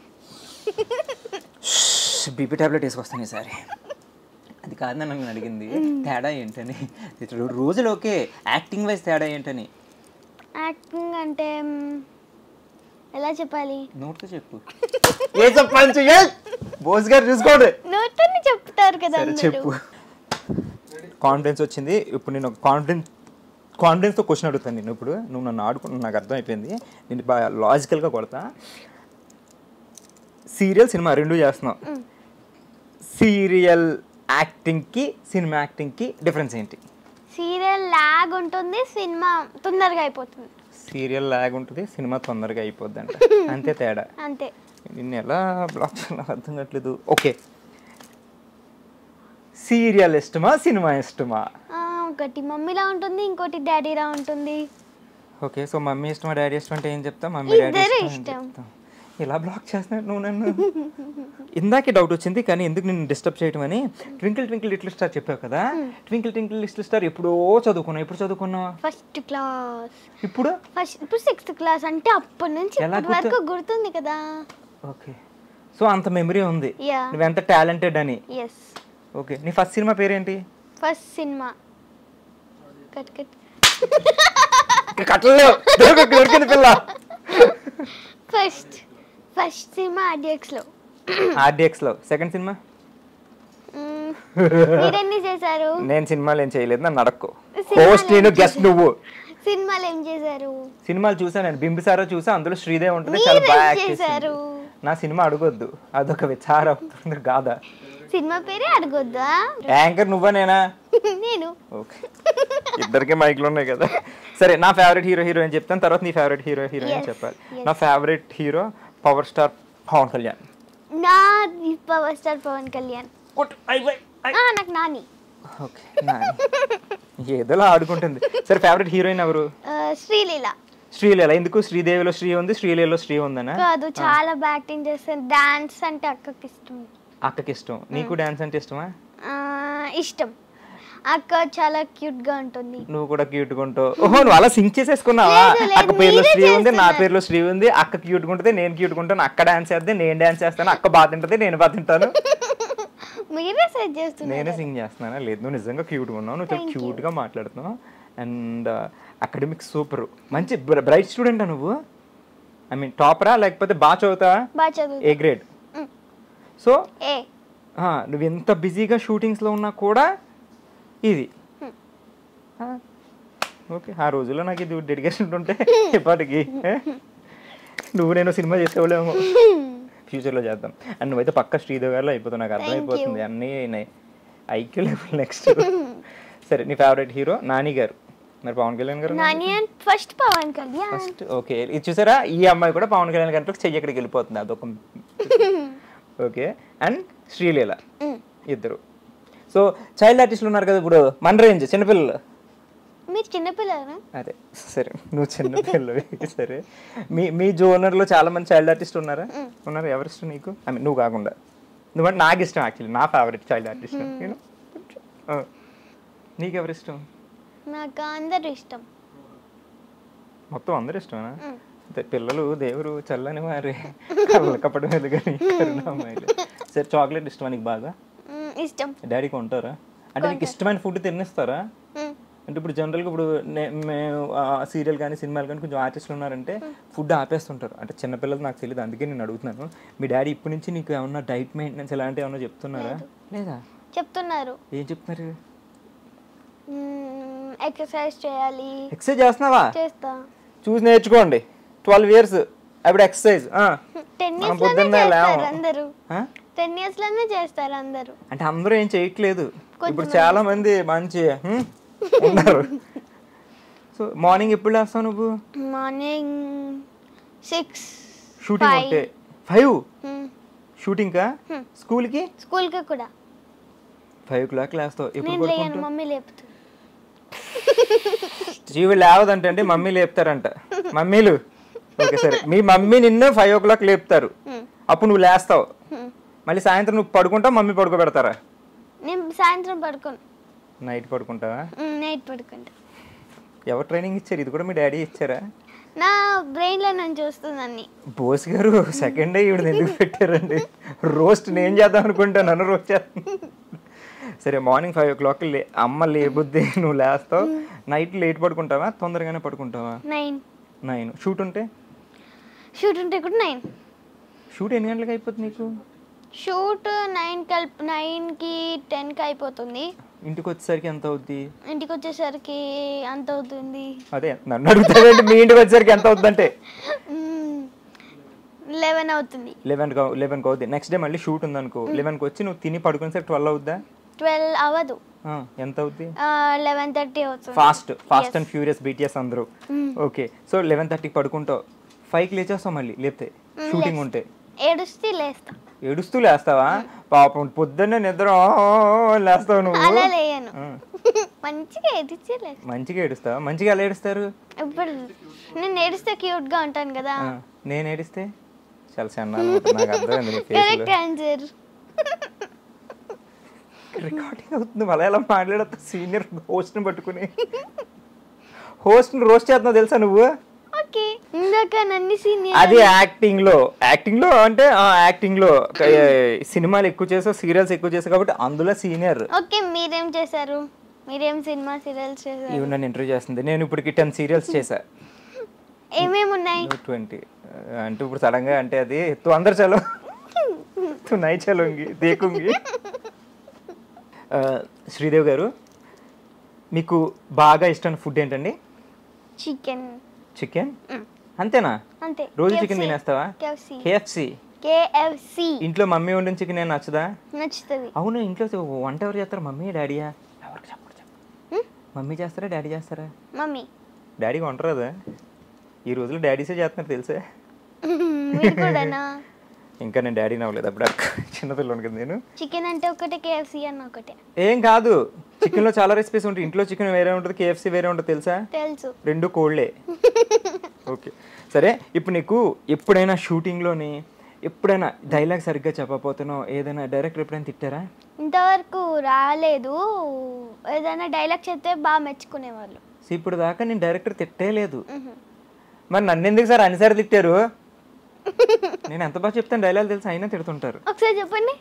బీపీ టాబ్లెట్ వేసుకొస్తాను ఈసారి అది కాదు నన్ను అడిగింది తేడా ఏంటని ఇప్పుడు రోజులు ఓకే యాక్టింగ్ వైజ్ తేడా ఏంటని యాక్టింగ్ అంటే మ్, ఎలా చెప్పాలి నోట్తో చెప్పు ఏ చెప్పాలి బోస్ గారు చూసుకోండి నోట్ని చెప్తారు కదా సరే అందరూ చెప్పు కాన్ఫిడెన్స్ వచ్చింది ఇప్పుడు నేను కాన్ఫిడెన్స్ కాన్ఫిడెన్స్తో క్వశ్చన్ అడుగుతాను నేను ఇప్పుడు నువ్వు నన్ను ఆడుకుంటున్నా నాకు అర్థమైపోయింది నేను బాగా లాజికల్గా కొడతా సీరియల్ సినిమా రెండు చేస్తున్నావు సీరియల్ యాక్టింగ్కి సినిమా యాక్టింగ్కి డిఫరెన్స్ ఏంటి సీరియల్ లాగ్ ఉంటుంది సినిమా తొందరగా అయిపోతుంది సీరియల్ లాగ్ ఉంటుంది సినిమా తొందరగా అయిపోద్ది అంట అంతే తేడా అంతే నిన్ను ఎలా బ్లాక్ చేయాలో అర్థం కావట్లేదు ఓకే సీరియల్ ఇష్టమా సినిమా ఇష్టమా ఆ, ఒకటి మమ్మీలా ఉంటుంది ఇంకోటి డాడీలా ఉంటుంది ఓకే సో మమ్మీ ఇష్టమా డాడీ ఇష్టం అంటే ఏం చెప్తా మమ్మీ డాడీ ఇద్దరు ఇష్టం అని ఇష్టం. చెప్తా. ఇలా బ్లాక్ చేస్తున్నాడు నువ్వు నన్ను ఇందాకే డౌట్ వచ్చింది కానీ ఎందుకు నిన్ను డిస్టర్బ్ చేయడం అని ట్వింకిల్ ట్వింకిల్ లిటిల్ స్టార్ చెప్పావు కదా ట్వింకిల్ ట్వింకిల్ లిటిల్ స్టార్ ఎప్పుడో చదువుకున్నావు ఎప్పుడు చదువుకున్నావు ఫస్ట్ క్లాస్ ఇప్పుడు ఫస్ట్ ఇప్పుడు సిక్స్త్ క్లాస్ అంటే అప్పటి నుంచి ఎలా ఇప్పటి వరకు గుర్తుంది కదా ఓకే సో అంత మెమరీ ఉంది యా నువ్వెంత టాలెంటెడ్ అని ఎస్ ఓకే నీ ఫస్ట్ సినిమా పేరేంటి ఫస్ట్ సినిమా కట్ కట్ కట్టలేవు దొరికి- దొరికింది పిల్ల ఫస్ట్ ఫస్ట్ సినిమా ఆడియక్స్లో ఆర్డిఎక్స్ లో సెకండ్ సినిమా మీరెన్ని చేశారు నేను సినిమాలు ఏం చేయలేదు నన్ను అడక్కు సినిమాలు హోస్ట్ నేను గెస్ట్ నువ్వు సినిమాలు ఏం చేశారు సినిమాలు చూసా నేను బింబిసారా చూసా అందులో శ్రీదేవి ఉంటుంది చాలా మీరేం బాగా యాక్ట్ చేశారు చేసింది నా సినిమా అడగొద్దు అదొక విచారం కాదా సినిమా పేరే అడగొద్దా యాంకర్ నువ్వా నేనా నేను ఓకే ఇద్దరికి మైక్లు ఉన్నాయి కదా సరే నా ఫేవరెట్ హీరో హీరోయిన్ చెప్తాను తర్వాత నీ ఫేవరెట్ హీరో హీరోయిన్ Yes, చెప్పాలి yes. నా favourite hero power star Pawan Kalyan నా పవర్ స్టార్ పవన్ కళ్యాణ్ ఆ, నాకు నాని ఓకే ఏదోలా ఆడుకుంటుంది సరే ఫేవరెట్ హీరోయిన్ ఎవరు ఆ, శ్రీలీల శ్రీలీల ఎందుకు శ్రీదేవిలో శ్రీ ఉంది శ్రీలీలలో శ్రీ ఉందనా కాదు చాలా బాగా యాక్టింగ్ చేస్తాను డాన్స్ అంటే అక్కకి ఇష్టం అక్కకి ఇష్టం నీకు డాన్స్ అంటే ఇష్టమా ఆ, ఇష్టం అక్క చాలా క్యూట్ గా ఉంటుంది నువ్వు కూడా క్యూట్ ఉంటావు ఓహో నువ్వు అలా సింక్ చేసేసుకున్నావా లేదు, లేదు, అక్క పేరులో మీరే శ్రీ ఉంది నా చేస్తున్నారు. పేరులో శ్రీ ఉంది అక్క క్యూట్ ఉంటుంది నేను క్యూట్ ఉంటాను అక్క డాన్స్ చేస్తే నేను డాన్స్ చేస్తాను అక్క బాగా తింటుంది నేను బాగా తింటాను మీరే సెట్ చేస్తున్నారు నేనే సింగ్ చేస్తున్నానా లేదు నువ్వు నిజంగా క్యూట్గా ఉన్నావు నువ్వు చాలా క్యూట్గా మాట్లాడుతున్నావు అండ్ అకాడమిక్ సూపర్ మంచి బ్రైట్ స్టూడెంటా నువ్వు ఐ మీన్ టాపరా లేకపోతే బాగా చదువుతావా బాగా చదువు ఏ గ్రేడ్ మ్. సో ఏ నువ్వు ఎంత బిజీగా షూటింగ్స్లో ఉన్నా కూడా ఇది ఓకే ఆ రోజుల్లో నాకు ఇది డెడికేషన్ ఉంటే ఇప్పటికి ఏ? నువ్వు నేను సినిమా చేసేవాళ్ళేమో ఫ్యూచర్లో చేద్దాం అండ్ నువ్వైతే పక్క శ్రీదేవి గారిలో అయిపోతావు నాకు అర్థమైపోతుంది అన్నీ ఐక్యూ లెవెల్ నెక్స్ట్ సరే నీ ఫేవరెట్ హీరో నాని గారు మరి పవన్ కళ్యాణ్ గారు Nani and first Pawan Kalyan first okay ఇది చూసారా ఈ అమ్మాయి కూడా పవన్ కళ్యాణ్ గారికి చెయ్యి ఎక్కడికి వెళ్ళిపోతుంది అదొక ఓకే అండ్ శ్రీలీల మ్. ఇద్దరు సో చైల్డ్ ఆర్టిస్టులు ఉన్నారు కదా ఇప్పుడు మన రేంజ్ చిన్నపిల్లలు మీరు చిన్నపిల్లలు అదే సరే నువ్వు చిన్నపిల్లవి సరే మీ మీ జోనర్లో చాలా మంది చైల్డ్ ఆర్టిస్ట్ ఉన్నారా ఉన్నారు ఎవరు ఇష్టం నీకు ఐ మీన్ నువ్వు కాకుండా నువ్వంటే నాకు ఇష్టం యాక్చువల్లీ నా ఫేవరెట్ చైల్డ్ ఆర్టిస్ట్ నేను నీకు ఎవరు ఇష్టం నాకు అందరూ ఇష్టం మొత్తం అందరు ఇష్టమేనా మ్. అంతే పిల్లలు దేవుడు చల్లని వారి కప్పడం ఎదుగని కరుణామయులు సరే చాక్లెట్ ఇష్టమా నీకు బాగా మ్, ఇష్టం డాడీ కొంటారా అంటే నీకు ఇష్టమైన ఫుడ్ తినేస్తారా మ్. అంటే ఇప్పుడు జనరల్గా ఇప్పుడు నే- మేము సీరియల్ కానీ సినిమాలు కానీ కొంచెం ఆర్టిస్టులు ఉన్నారంటే ఫుడ్ ఆపేస్తుంటారు అంటే చిన్నపిల్లలు నాకు తెలియదు అందుకే నేను అడుగుతున్నాను మీ డాడీ ఇప్పటి నుంచి నీకు ఏమన్నా డైట్ మెయింటెనెన్స్ ఇలాంటివి ఏమన్నా చెప్తున్నారా లేదా చెప్తున్నారు ఏం చెప్తున్నారు ఎక్సర్సైజ్ చేయాలి ఎక్సర్సైజ్ చేస్తున్నావా చేస్తా చూసి నేర్చుకోండి ట్వెల్వ్ ఇయర్స్ అప్పుడు ఎక్సర్సైజ్ టెన్ మనం ఇయర్స్ లోనే పొద్దున్నే లేవం. చేస్తారు అందరూ టెన్ ఇయర్స్ లోనే చేస్తారు అందరూ అంటే అందరూ ఏం చేయట్లేదు ఇప్పుడు చాలా మంది మంచి హ్మ్, ఉన్నారు సో మార్నింగ్ ఎప్పుడు లేస్తావు నువ్వు మార్నింగ్ సిక్స్ షూటింగ్ ఉంటే ఫైవ్ షూటింగ్కా స్కూల్కి స్కూల్కి కూడా ఫైవ్ క్లాక్ లేస్తావు ఎప్పుడు నేను లేయను పడుకుంటావు మమ్మీ లేపుతుంది జీవి లేవదంటే అంటే మమ్మీ లేపుతారంట మమ్మీలు ఓకే సరే మీ మమ్మీ నిన్ను ఫైవ్ ఓ క్లాక్ లేపుతారు అప్పుడు నువ్వు లేస్తావు మళ్ళీ సాయంత్రం నువ్వు పడుకుంటావు మమ్మీ పడుకోబెడతారా నేను సాయంత్రం పడుకోను నైట్ పడుకుంటావా నైట్ పడుకుంటా ఎవరు ట్రైనింగ్ ఇచ్చారు ఇది కూడా మీ డాడీ ఇచ్చారా నా బ్రెయిన్లో నుంచి వస్తుంది అన్ని బోస్ గారు సెకండ్ డే ఈవిడ ఎందుకు పెట్టారండి రోస్ట్ నేను చేద్దాం అనుకుంటాను నన్ను రోస్ట్ చేస్తాను సరే మార్నింగ్ ఫైవ్ ఓ క్లాక్ లే అమ్మ లేబుద్ది నువ్వు లేస్తావు నైట్ లేట్ పడుకుంటావా తొందరగానే పడుకుంటావా నైన్ నైన్ షూట్ ఉంటే షూట్ ఉంటే కూడా నైన్ షూట్ ఎన్ని గంటలకు అయిపోతుంది నీకు షూట్ నైన్ కలిపి నైన్కి టెన్కి అయిపోతుంది ఇంటికి వచ్చేసరికి ఎంత అవుద్ది ఇంటికి వచ్చేసరికి అంత అవుతుంది అదే నన్ను అడుగుతావేంటి మీ ఇంటికి వచ్చేసరికి ఎంత అవుద్దంటే లెవెన్ అవుతుంది లెవెన్ లెవెన్కి అవుద్ది నెక్స్ట్ డే మళ్ళీ షూట్ ఉందనుకో లెవెన్కి వచ్చి నువ్వు తిని పడుకునేసరికి ట్వెల్వ్ అవుద్దా ట్వెల్వ్ అవ్వదు ఆ, ఎంత అవుద్ది లెవెన్ థర్టీ అవుతుంది fast fast and furious BTS అందరూ ఓకే సో లెవెన్ థర్టీకి పడుకుంటావు ఫైవ్కి లేచేస్తావు మళ్ళీ లేపితే షూటింగ్ ఉంటే ఏడుస్తే లేస్తా ఏడుస్తూ లేస్తావా పాపం పొద్దున్నే నిద్ర ఆ, లేస్తావు నువ్వు అలా లేయను ఆ, మంచిగా ఏడిస్తే లేస్తా మంచిగా ఏడుస్తావా మంచిగా ఎలా ఏడుస్తారు ఇప్పుడు నేను ఏడిస్తే క్యూట్గా ఉంటాను కదా ఆ, నేను ఏడిస్తే చాలా సన్నాలు నాకు అర్థమైంది నీ ఫేస్లో కరెక్ట్ ఆన్సర్ రికార్డింగ్ అవుతుంది మళ్ళీ ఎలా మాట్లాడతా సీనియర్ హోస్ట్ని పట్టుకుని హోస్ట్ని రోస్ట్ చేస్తున్నావు తెలుసా నువ్వు ఓకే ఇందాక నన్ను సీనియర్ అది యాక్టింగ్ లో యాక్టింగ్ లో అంటే ఆ యాక్టింగ్ లో క- సినిమాలు ఎక్కువ చేసావు సీరియల్స్ ఎక్కువ చేసావు కాబట్టి అందులో సీనియర్ ఓకే మీరేం చేశారు మీరేం సినిమా సీరియల్స్ చేశారు ఇవి నన్ను ఇంటర్వ్యూ చేస్తుంది నేను ఇప్పటికి టెన్ సీరియల్స్ చేశా ఏమేమి ఉన్నాయి ట్వంటీ అంటే ఇప్పుడు సడన్ గా అంటే అది తు అందరు చలో తు నై చలోంగి దేకుంగి ఆ, శ్రీదేవ్ గారు మీకు బాగా ఇష్టమైన ఫుడ్ ఏంటండి చికెన్ చికెన్ అంతేనా అంతే రోజు చికెన్ తినేస్తావా కేఎఫ్సి కేఎఫ్సి కేఎఫ్సి ఇంట్లో మమ్మీ వండిన చికెన్ ఏం నచ్చదా నచ్చుతుంది అవును ఇంట్లో వంట ఎవరు చేస్తారు మమ్మీ డాడీయా ఎవరికి చెప్పడు చెప్పు హ్మ్? మమ్మీ చేస్తారా డాడీ చేస్తారా మమ్మీ డాడీ వంటరాదా ఈ రోజుల్లో డాడీసే చేస్తున్నారు తెలుసా మీరు కూడానా ఇంకా నేను డాడీ నవ్వలేదు అప్పుడు అక్క చిన్నపిల్లలు కదా నేను చికెన్ అంటే ఒకటే కేఎఫ్సి అన్న ఒకటే ఏం కాదు చికెన్లో చాలా రెసిపీస్ ఉంటాయి ఇంట్లో చికెన్ వేరే ఉంటుంది కేఎఫ్సీ వేరే ఉంటుంది తెలుసా తెలుసు రెండు కోళ్ళే ఓకే సరే ఇప్పుడు నీకు ఎప్పుడైనా షూటింగ్లోని ఎప్పుడైనా డైలాగ్ సరిగ్గా చెప్పకపోతేనో ఏదైనా డైరెక్టర్ ఎప్పుడైనా తిట్టారా ఇంతవరకు రాలేదు ఏదైనా డైలాగ్ చెప్తే బాగా మెచ్చుకునేవాళ్ళు సో ఇప్పుడు దాకా నేను డైరెక్టర్ తిట్టేలేదు మరి నన్ను ఎందుకు సార్ అన్నిసారి తిట్టారు నేను ఎంత బాగా చెప్తాను డైలాగ్ తెలుసు అయినా తిడుతుంటారు ఒకసారి చెప్పండి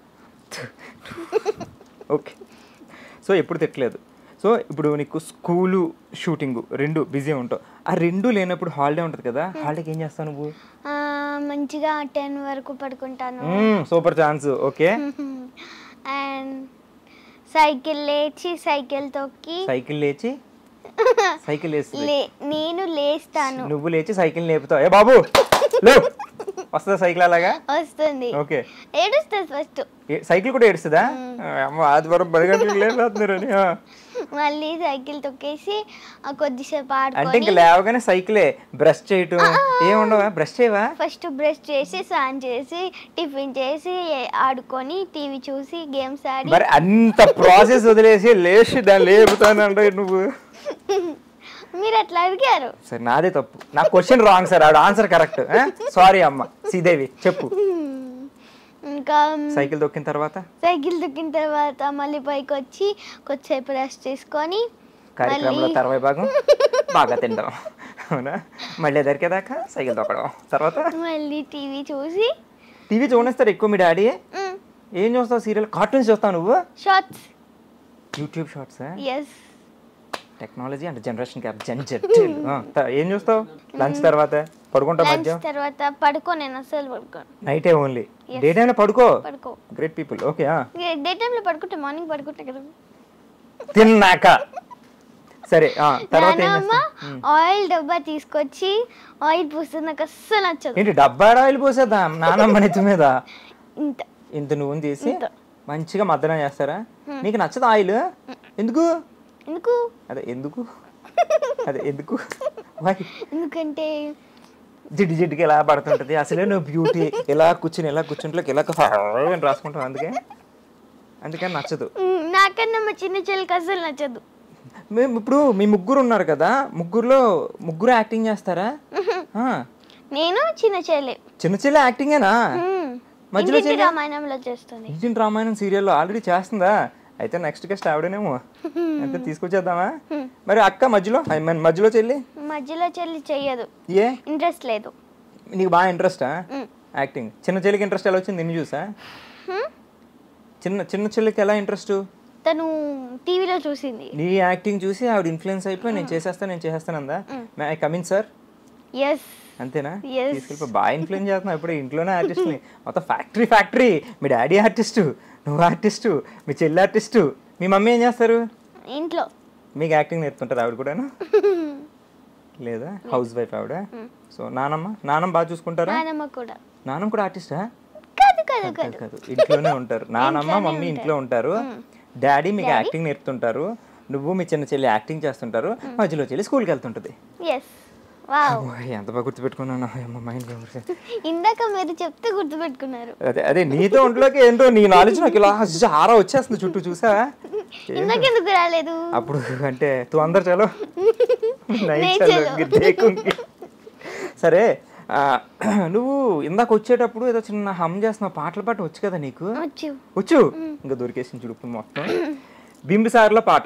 ఓకే సో ఎప్పుడు తిట్టలేదు సో ఇప్పుడు నీకు స్కూలు షూటింగ్ రెండు బిజీ ఉంటావు ఆ రెండు లేనప్పుడు హాలిడే ఉంటుంది కదా హాలిడేకి ఏం చేస్తావు నువ్వు ఆ, మంచిగా టెన్ వరకు పడుకుంటాను super chance okay and cycle లేచి సైకిల్ తొక్కి సైకిల్ లేచి సైకిల్ వేస్తుంది లే నేను లేస్తాను నువ్వు లేచి సైకిల్ లేపుతావు ఏ బాబు లేవు వస్తుందా సైకిల్ అలాగా వస్తుంది ఓకే ఏడుస్తుంది ఫస్ట్ ఏ- సైకిల్ కూడా ఏడుస్తుందా అమ్మ ఆదివారం పది గంటలకు లేకపోతున్నారు అని ఆ. మళ్ళీ సైకిల్ తొక్కేసి ఆ కొద్దిసేపు అంటే ఆడుకొని ఇంక లేవగానే సైకిలే బ్రష్ చేయటం ఏముండవా బ్రష్ చేయవా ఫస్ట్ బ్రష్ చేసి స్నానం చేసి టిఫిన్ చేసి ఆడుకొని టీవీ చూసి గేమ్స్ ఆడి మరి అంత ప్రాసెస్ వదిలేసి లేచి దాన్ని లేపుతానంటే నువ్వు మీరు అట్లా అడిగారు సరే నాదే తప్పు నా క్వశ్చన్ రాంగ్ సార్ ఆవిడ ఆన్సర్ కరెక్ట్ సారీ అమ్మ శ్రీదేవి చెప్పు ఇంకా సైకిల్ దొక్కిన తర్వాత సైకిల్ తొక్కిన తర్వాత మళ్ళీ పైకి వచ్చి కొద్దిసేపు రెస్ట్ చేసుకొని కార్యక్రమంలో మళ్ళీ తర్వాయి భాగం బాగా తినడం అవునా మళ్ళీ దొరికేదాకా సైకిల్ తొక్కడం తర్వాత మళ్ళీ టీవీ చూసి టీవీ చూడేస్తారు ఎక్కువ మీ డాడీ ఏం చూస్తావు సీరియల్ కార్టూన్స్ చూస్తావు నువ్వు shorts YouTube shorts yes technology అంటే జనరేషన్ గ్యాప్ జన్ జెట్ ఏం చూస్తావు లంచ్ తర్వాత పడుకుంటావు లంచ్ మధ్య తర్వాత పడుకో నేను అసలు పడుకోను నైటే ఓన్లీ డే టైంలో పడుకో పడుకో గ్రేట్ పీపుల్ ఓకే డే టైంలో పడుకుంటే మార్నింగ్ పడుకుంటా కదా తిన్నాక సరే ఆ, తర్వాత ఏం నానమ్మ చేస్తావు ఆయిల్ డబ్బా తీసుకొచ్చి ఆయిల్ పూస్తుంది నాకు అస్సలు నచ్చదు ఏంటి డబ్బా ఆయిల్ పోసేదా నానమ్మ నెత్తి మీద ఇంత ఇంత నువ్వుని తీసి ఇంత. మంచిగా మద్దన చేస్తారా నీకు నచ్చదు ఆయిల్ ఎందుకు ఎందుకు అదే ఎందుకు అదే ఎందుకు Why? ఎందుకంటే జిడ్డు జిడ్డుకి ఎలా పడుతుంటది అసలే నువ్వు బ్యూటీ ఇలా కూర్చుని ఇలా కూర్చుంటే ఇలా అని రాసుకుంటావు అందుకే అందుకని నచ్చదు మ్, నాకన్నా మా చిన్న చెల్లికి అస్సలు నచ్చదు మేము ఇప్పుడు మీ ముగ్గురు ఉన్నారు కదా ముగ్గురులో ముగ్గురు యాక్టింగ్ చేస్తారా ఆ, నేను చిన్న చెల్లి చిన్న చిన్న యాక్టింగేనా మ్, మధ్యలో ఇంటింటి రామాయణంలో చేస్తుంది ఇంజిన్ రామాయణం సీరియల్లో ఆల్రెడీ చేస్తుందా అయితే నెక్స్ట్ గెస్ట్ ఆవిడనేమో అయితే తీసుకొచ్చేద్దామా మరి అక్క మధ్యలో ఐ మీన్ మధ్యలో చెల్లి మధ్యలో చెల్లి చెయ్యదు ఏ ఇంట్రెస్ట్ లేదు నీకు బాగా ఇంట్రెస్టా మ్. యాక్టింగ్ చిన్న చెల్లికి ఇంట్రెస్ట్ ఎలా వచ్చింది నిన్ను చూసా హ్మ్? చిన్న చిన్న చెల్లికి ఎలా ఇంట్రెస్ట్ తను టీవీలో చూసింది నీ యాక్టింగ్ చూసి ఆవిడ ఇన్ఫ్లుయెన్స్ అయిపోయి నేను చేసేస్తాను నేను చేసేస్తాను అందా may I come in sir yes అంతేనా Yes. తీసుకెళ్ళి బాగా ఇన్ఫ్లుయెన్స్ చేస్తున్నావు ఇప్పుడు ఇంట్లోనే ఆర్టిస్ట్ని మొత్తం ఫ్యాక్టరీ ఫ్యాక్టరీ మీ డాడీ ఆర్టిస్టు నువ్వు ఆర్టిస్టు మీ చెల్లి ఆర్టిస్టు మీ మమ్మీ ఏం చేస్తారు ఇంట్లో మీకు యాక్టింగ్ నేర్పుతుంటారు ఆవిడ కూడాను లేదా హౌస్ వైఫ్ ఆవిడ సో నానమ్మ నానమ్మ బాగా చూసుకుంటారా నానమ్మ కూడా నానమ్మ కూడా ఆర్టిస్టా కాదు కాదు కాదు కాదు ఇంట్లోనే ఉంటారు నానమ్మ మమ్మీ ఇంట్లో ఉంటారు డాడీ మీకు యాక్టింగ్ నేర్పుతుంటారు నువ్వు మీ చిన్న చెల్లి యాక్టింగ్ చేస్తుంటారు మధ్యలో చెల్లి స్కూల్కి వెళ్తుంటుంది ఎస్ వావ్ ఓయ్, ఎంత బాగా గుర్తుపెట్టుకున్నాను అమ్మ మైండ్ ఇందాక మీరు చెప్తే గుర్తుపెట్టుకున్నారు అదే అదే నీతో ఒంట్లోకి ఏంటో నీ నాలెడ్జ్ నాకు ఇలా ఆరా వచ్చేస్తుంది చుట్టూ చూసా ఇందాక ఎందుకు రాలేదు అప్పుడు అంటే తూ అందరు చలో నైట్ నేను చలో, చలో. దేకుంకి. సరే ఆ, నువ్వు ఇందాక వచ్చేటప్పుడు ఏదో చిన్న హమ్ చేస్తున్నావు పాటలు పాట వచ్చు కదా నీకు వచ్చు వచ్చు ఇంకా దొరికేసింది చుడుపు మొత్తం బింబిసార్లో పాట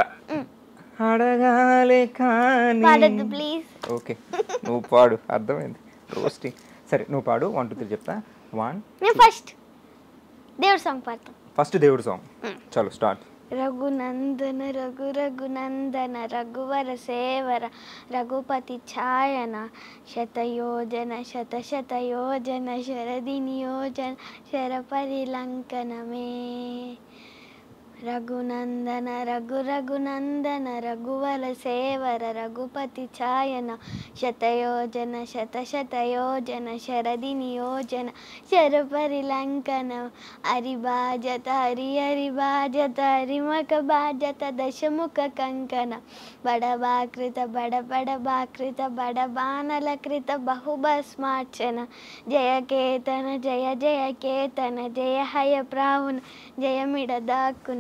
అడగాలే కానీ పాడద్దు ప్లీజ్ ఓకే నువ్వు పాడు అర్థమైంది రోస్టింగ్ సరే నువ్వు పాడు వన్ టూ త్రీ చెప్తా వన్ నేను ఫస్ట్ దేవుడు సాంగ్ పాడతాం ఫస్ట్ దేవుడు సాంగ్ చలో స్టార్ట్ రఘునందన రఘు రఘునందన రఘువర సేవర రఘుపతి ఛాయన శతయోజన శత శతయోజన శరది నియోజన శరపరిలంకనమే రఘునందన రఘు రఘునందన రఘువర సేవర రఘుపతి ఛాయన శతయోజన శత శతయోజన శరది నియోజన శరపరిలంకన హరిభాజత హరి హరి భాజత హరిమక భాజత దశముఖ కంకణ బడబాకృత బడ బడబాకృత బడబానలకృత బహుభస్మార్చన జయ కేతన జయ జయ కేతన జయ హయ ప్రావున జయమిడ దాక్కునమే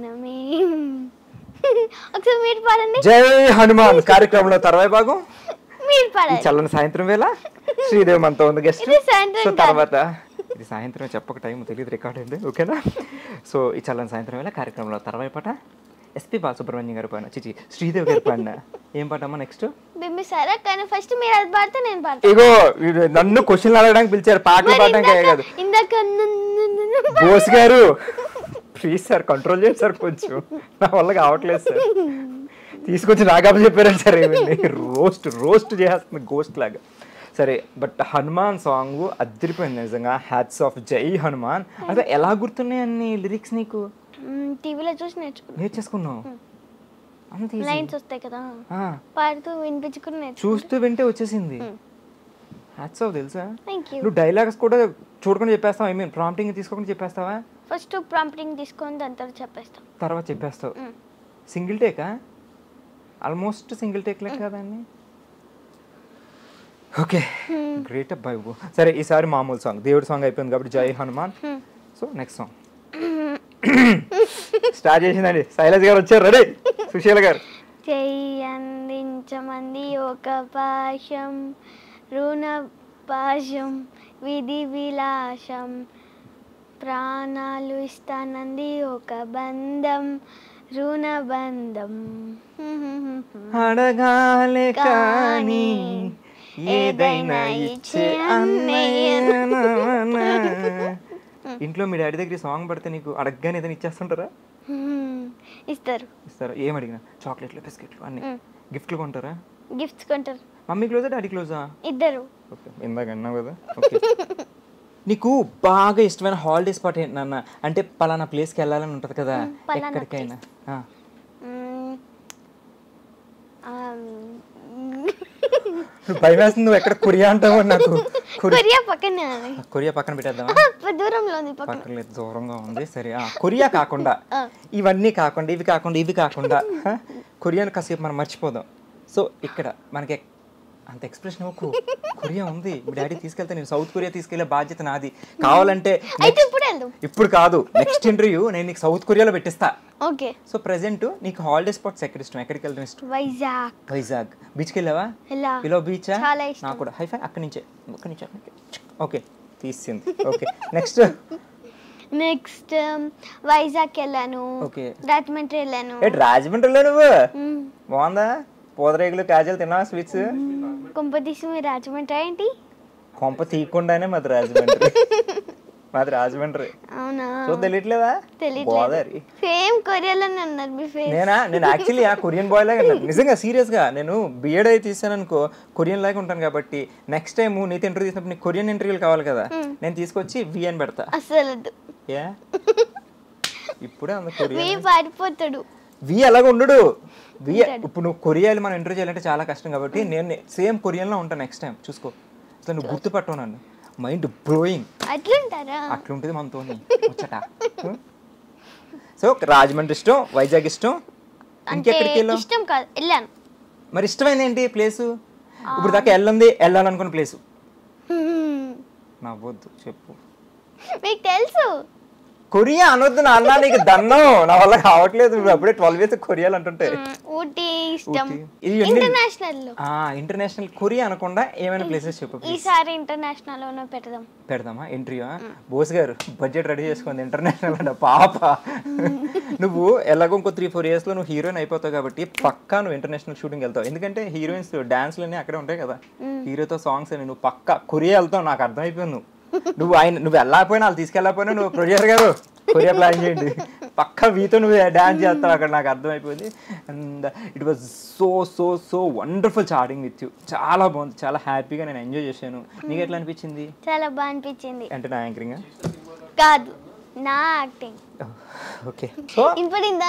ఒకసారి మీరు పాడండి జై హనుమాన్ కార్యక్రమంలో తర్వాయి భాగం మీరు ఈ పాడాలి చల్లని సాయంత్రం వేళ శ్రీదేవి మనతో ఉంది గెస్ట్ ఇది సాయంత్రం సో కాదు. తర్వాత ఇది సాయంత్రం చెప్పక టైం తెలియదు రికార్డ్ అండి ఓకేనా సో ఈ చల్లని సాయంత్రం వేళ కార్యక్రమంలో తర్వాత పాట ఎస్పి బాలసుబ్రహ్మణ్యం గారి పాడిన చిచి శ్రీదేవి గారి పాడిన ఏం పాటమ్మా నెక్స్ట్ బింబిసారా కానీ ఫస్ట్ మీరు అది పాడితే నేను పాడతాను ఇగో వీడు నన్ను క్వశ్చన్లు అడగడానికి పిలిచారు పాటలు మరి పాడడానికి ఇందాక- కాదు ఇందాక ను- బోస్ గారు ప్లీజ్ సార్ కంట్రోల్ చేయండి సార్ కొంచెం నా వల్ల కావట్లేదు సార్ తీసుకొచ్చి నాగాబు చెప్పారండి సార్ ఏమైంది రోస్ట్ రోస్ట్ చేస్తుంది గోస్ట్ లాగా సరే బట్ హనుమాన్ సాంగ్ అద్దరిపోయింది నిజంగా హ్యాట్స్ ఆఫ్ జై హనుమాన్ అదే ఎలా గుర్తున్నాయి అన్ని లిరిక్స్ నీకు మ్, టీవీలో చూసి నేర్చుకున్నాను నేర్చేసుకున్నావు అంత easy. లైన్స్ వస్తాయి కదా ఆ, పాడుతూ వినిపించుకుని నేర్చుకున్నాను చూస్తూ వింటే వచ్చేసింది హ్యాట్స్ ఆఫ్ తెలుసా థ్యాంక్ యూ నువ్వు డైలాగ్స్ కూడా చూడకుండా చెప్పేస్తావా ఐ మీన్ ప్రాంప్టింగ్ తీసుకోకుండా చెప్పేస్తావా ఫస్ట్ ప్రాంప్టింగ్ తీసుకొని దాని తర్వాత చెప్పేస్తాం తర్వాత చెప్పేస్తావు మ్. సింగిల్ టేకా ఆల్మోస్ట్ సింగిల్ టేక్ లెక్క కదండి ఓకే గ్రేట్ అబ్బాయి బాబు. సరే ఈసారి మామూలు సాంగ్ దేవుడి సాంగ్ అయిపోయింది కాబట్టి జై Hanuman Hmm. So next song start చేసిందండి శైలజ్ గారు వచ్చారు రెడీ సుశీల గారు చెయ్యి అందించమంది ఒక పాశం రుణ పాశం విధి విలాసం ప్రాణాలు ఇస్తానంది ఒక బంధం రుణ బంధం అడగాలే కానీ కానీ ఏదైనా ఇచ్చే అన్నయ్యనా. ఇంట్లో మీ డాడీ దగ్గర సాంగ్ పడితే నీకు అడగగానే ఏదైనా ఇచ్చేస్తుంటారా హ్మ్. ఇస్తారు ఇస్తారా ఏం అడిగినా చాక్లెట్లు బిస్కెట్లు అన్ని మ్. గిఫ్ట్లు కొంటారా గిఫ్ట్స్ కొంటారు మమ్మీ క్లోజా డాడీ క్లోజా ఇద్దరు ఓకే ఇందాక అన్నావు కదా ఓకే నీకు బాగా ఇష్టమైన హాలిడే స్పాట్ ఏంటి నాన్న అంటే పలానా ప్లేస్కి వెళ్ళాలని ఉంటుంది కదా పలానా ఎక్కడికైనా ఆ. మ్మ్. ఆమ్, నువ్వు భయం వేస్తుంది నువ్వు ఎక్కడ కొరియా అంటావు నాకు కొరియా కొరియా పక్కన కొరియా పక్కన పెట్టేద్దామా దూరంలో ఉంది పక్కన పక్కన లేదు దూరంగా ఉంది సరే ఆ, కొరియా కాకుండా ఆ. ఇవన్నీ కాకుండా ఇవి కాకుండా ఇవి కాకుండా హ? కొరియాను కాసేపు మనం మర్చిపోదాం సో ఇక్కడ మనకి ఎక్- అంత ఎక్స్ప్రెషన్ ఇవ్వకు కొరియా ఉంది మీ డాడీ తీసుకెళ్తే నేను సౌత్ కొరియా తీసుకెళ్లే బాధ్యత నాది కావాలంటే అయితే ఇప్పుడు వెళ్దాం ఇప్పుడు కాదు నెక్స్ట్ ఇంటర్వ్యూ నేను నీకు సౌత్ కొరియాలో పెట్టిస్తా ఓకే సో ప్రెసెంట్ నీకు హాలిడే స్పాట్స్ ఎక్కడ ఇష్టం ఎక్కడికి వెళ్ళడం ఇష్టం వైజాగ్ వైజాగ్ బీచ్కి వెళ్ళావా ఎలా పిలో బీచా చాలా ఇష్టం. నాకు కూడా హైఫై అక్కడి నుంచే అక్కడి నుంచే ఓకే తీసింది ఓకే నెక్స్ట్ నెక్స్ట్ వైజాగ్ వెళ్ళాను ఓకే రాజమండ్రి వెళ్ళాను ఏంటి రాజమండ్రిలో నువ్వు మ్మ్. బాగుందా పూదరేగులు కాజలు తిన్నావా స్వీట్స్ కొంపతీసి మీరు రాజమండ్రి ఏంటి కొంప తీయకుండానే మాది రాజమండ్రి మాది రాజమండ్రి అవునా సో తెలియట్లేదా తెలియట్లేదు గోదావరి సేమ్ కొరియాలోనే ఉన్నారు మీ ఫేస్ నేనా నేను యాక్చువల్లీ ఆ కొరియన్ బాయ్ లాగా ఉన్నాను. నిజంగా సీరియస్ గా నేను బిఎడ్ అయితే తీసాను అనుకో కొరియన్ లాగా ఉంటాను కాబట్టి నెక్స్ట్ టైం నీతో ఇంటర్వ్యూ తీసినప్పుడు నీకు కొరియన్ ఇంటర్వ్యూలు కావాలి కదా నేను తీసుకొచ్చి వి అని పెడతా అసలు వద్దు. ఏ ఇప్పుడే అంత కొరియన్ వీ పారిపోతాడు వి అలాగ ఉండడు వి ఇప్పుడు నువ్వు కొరియాలో మనం ఇంటర్వ్యూ చేయాలంటే చాలా కష్టం కాబట్టి నేను సేమ్ కొరియన్లో ఉంటాను నెక్స్ట్ టైం చూసుకో అసలు నువ్వు గుర్తుపట్టవు నన్ను మైండ్ బ్లోయింగ్ అట్లుంటారా అట్లుంటుంది మనతో ముచ్చట సో రాజమండ్రి ఇష్టం వైజాగ్ ఇష్టం అంటే ఇంకెక్కడికి వెళ్ళాం ఇష్టం కాదు వెళ్ళాను మరి ఇష్టమైంది ఏంటి ప్లేసు ఇప్పుడు దాకా వెళ్ళంది వెళ్ళాలనుకున్న ప్లేసు హ్మ్. నవ్వొద్దు చెప్పు మీకు తెలుసు కొరియా అనొద్దు నాన్న నీకు దన్నం నా వల్ల కావట్లేదు నువ్వు అప్పుడే ట్వెల్వ్ ఇయర్స్ కొరియాలు అంటుంటే మ్మ్. ఊటీ ఇష్టం ఊటీ. ఇది ఎన్ని- ఇంటర్నేషనల్ లో ఆ ఇంటర్నేషనల్ కొరియా అనకుండా ఏమైనా ప్లేసెస్ చెప్పు please. ఈసారి ఇంటర్నేషనల్ లోనే పెడదాం పెడదామా ఇంటర్వ్యూ బోస్ గారు బడ్జెట్ రెడీ చేసుకుంది ఇంటర్నేషనల్ అంటే పాప నువ్వు ఎలాగో ఇంకో త్రీ ఫోర్ ఇయర్స్లో నువ్వు హీరోయిన్ అయిపోతావు కాబట్టి పక్కా నువ్వు ఇంటర్నేషనల్ షూటింగ్ వెళ్తావు ఎందుకంటే హీరోయిన్స్ డాన్స్లు అన్నీ అక్కడే ఉంటాయి కదా హీరోతో సాంగ్స్ అని నువ్వు పక్కా కొరియా వెళ్తావు నాకు అర్థమైపోయింది నువ్వు నువ్వు ఆయన నువ్వు వెళ్ళకపోయినా వాళ్ళు తీసుకెళ్ళకపోయినా నువ్వు ప్రొడ్యూసర్ గారు కొరియా ప్లాన్ చేయండి పక్కా వీతో నువ్వు డాన్స్ చేస్తావు అక్కడ నాకు అర్థమైపోయింది and it was so so so wonderful chatting with you చాలా బాగుంది చాలా హ్యాపీగా నేను ఎంజాయ్ చేశాను నీకు ఎట్లా అనిపించింది చాలా బాగా అనిపించింది అంటే నా యాంకరింగ్ కాదు నా యాక్టింగ్ ఓకే సో ఇప్పుడిందా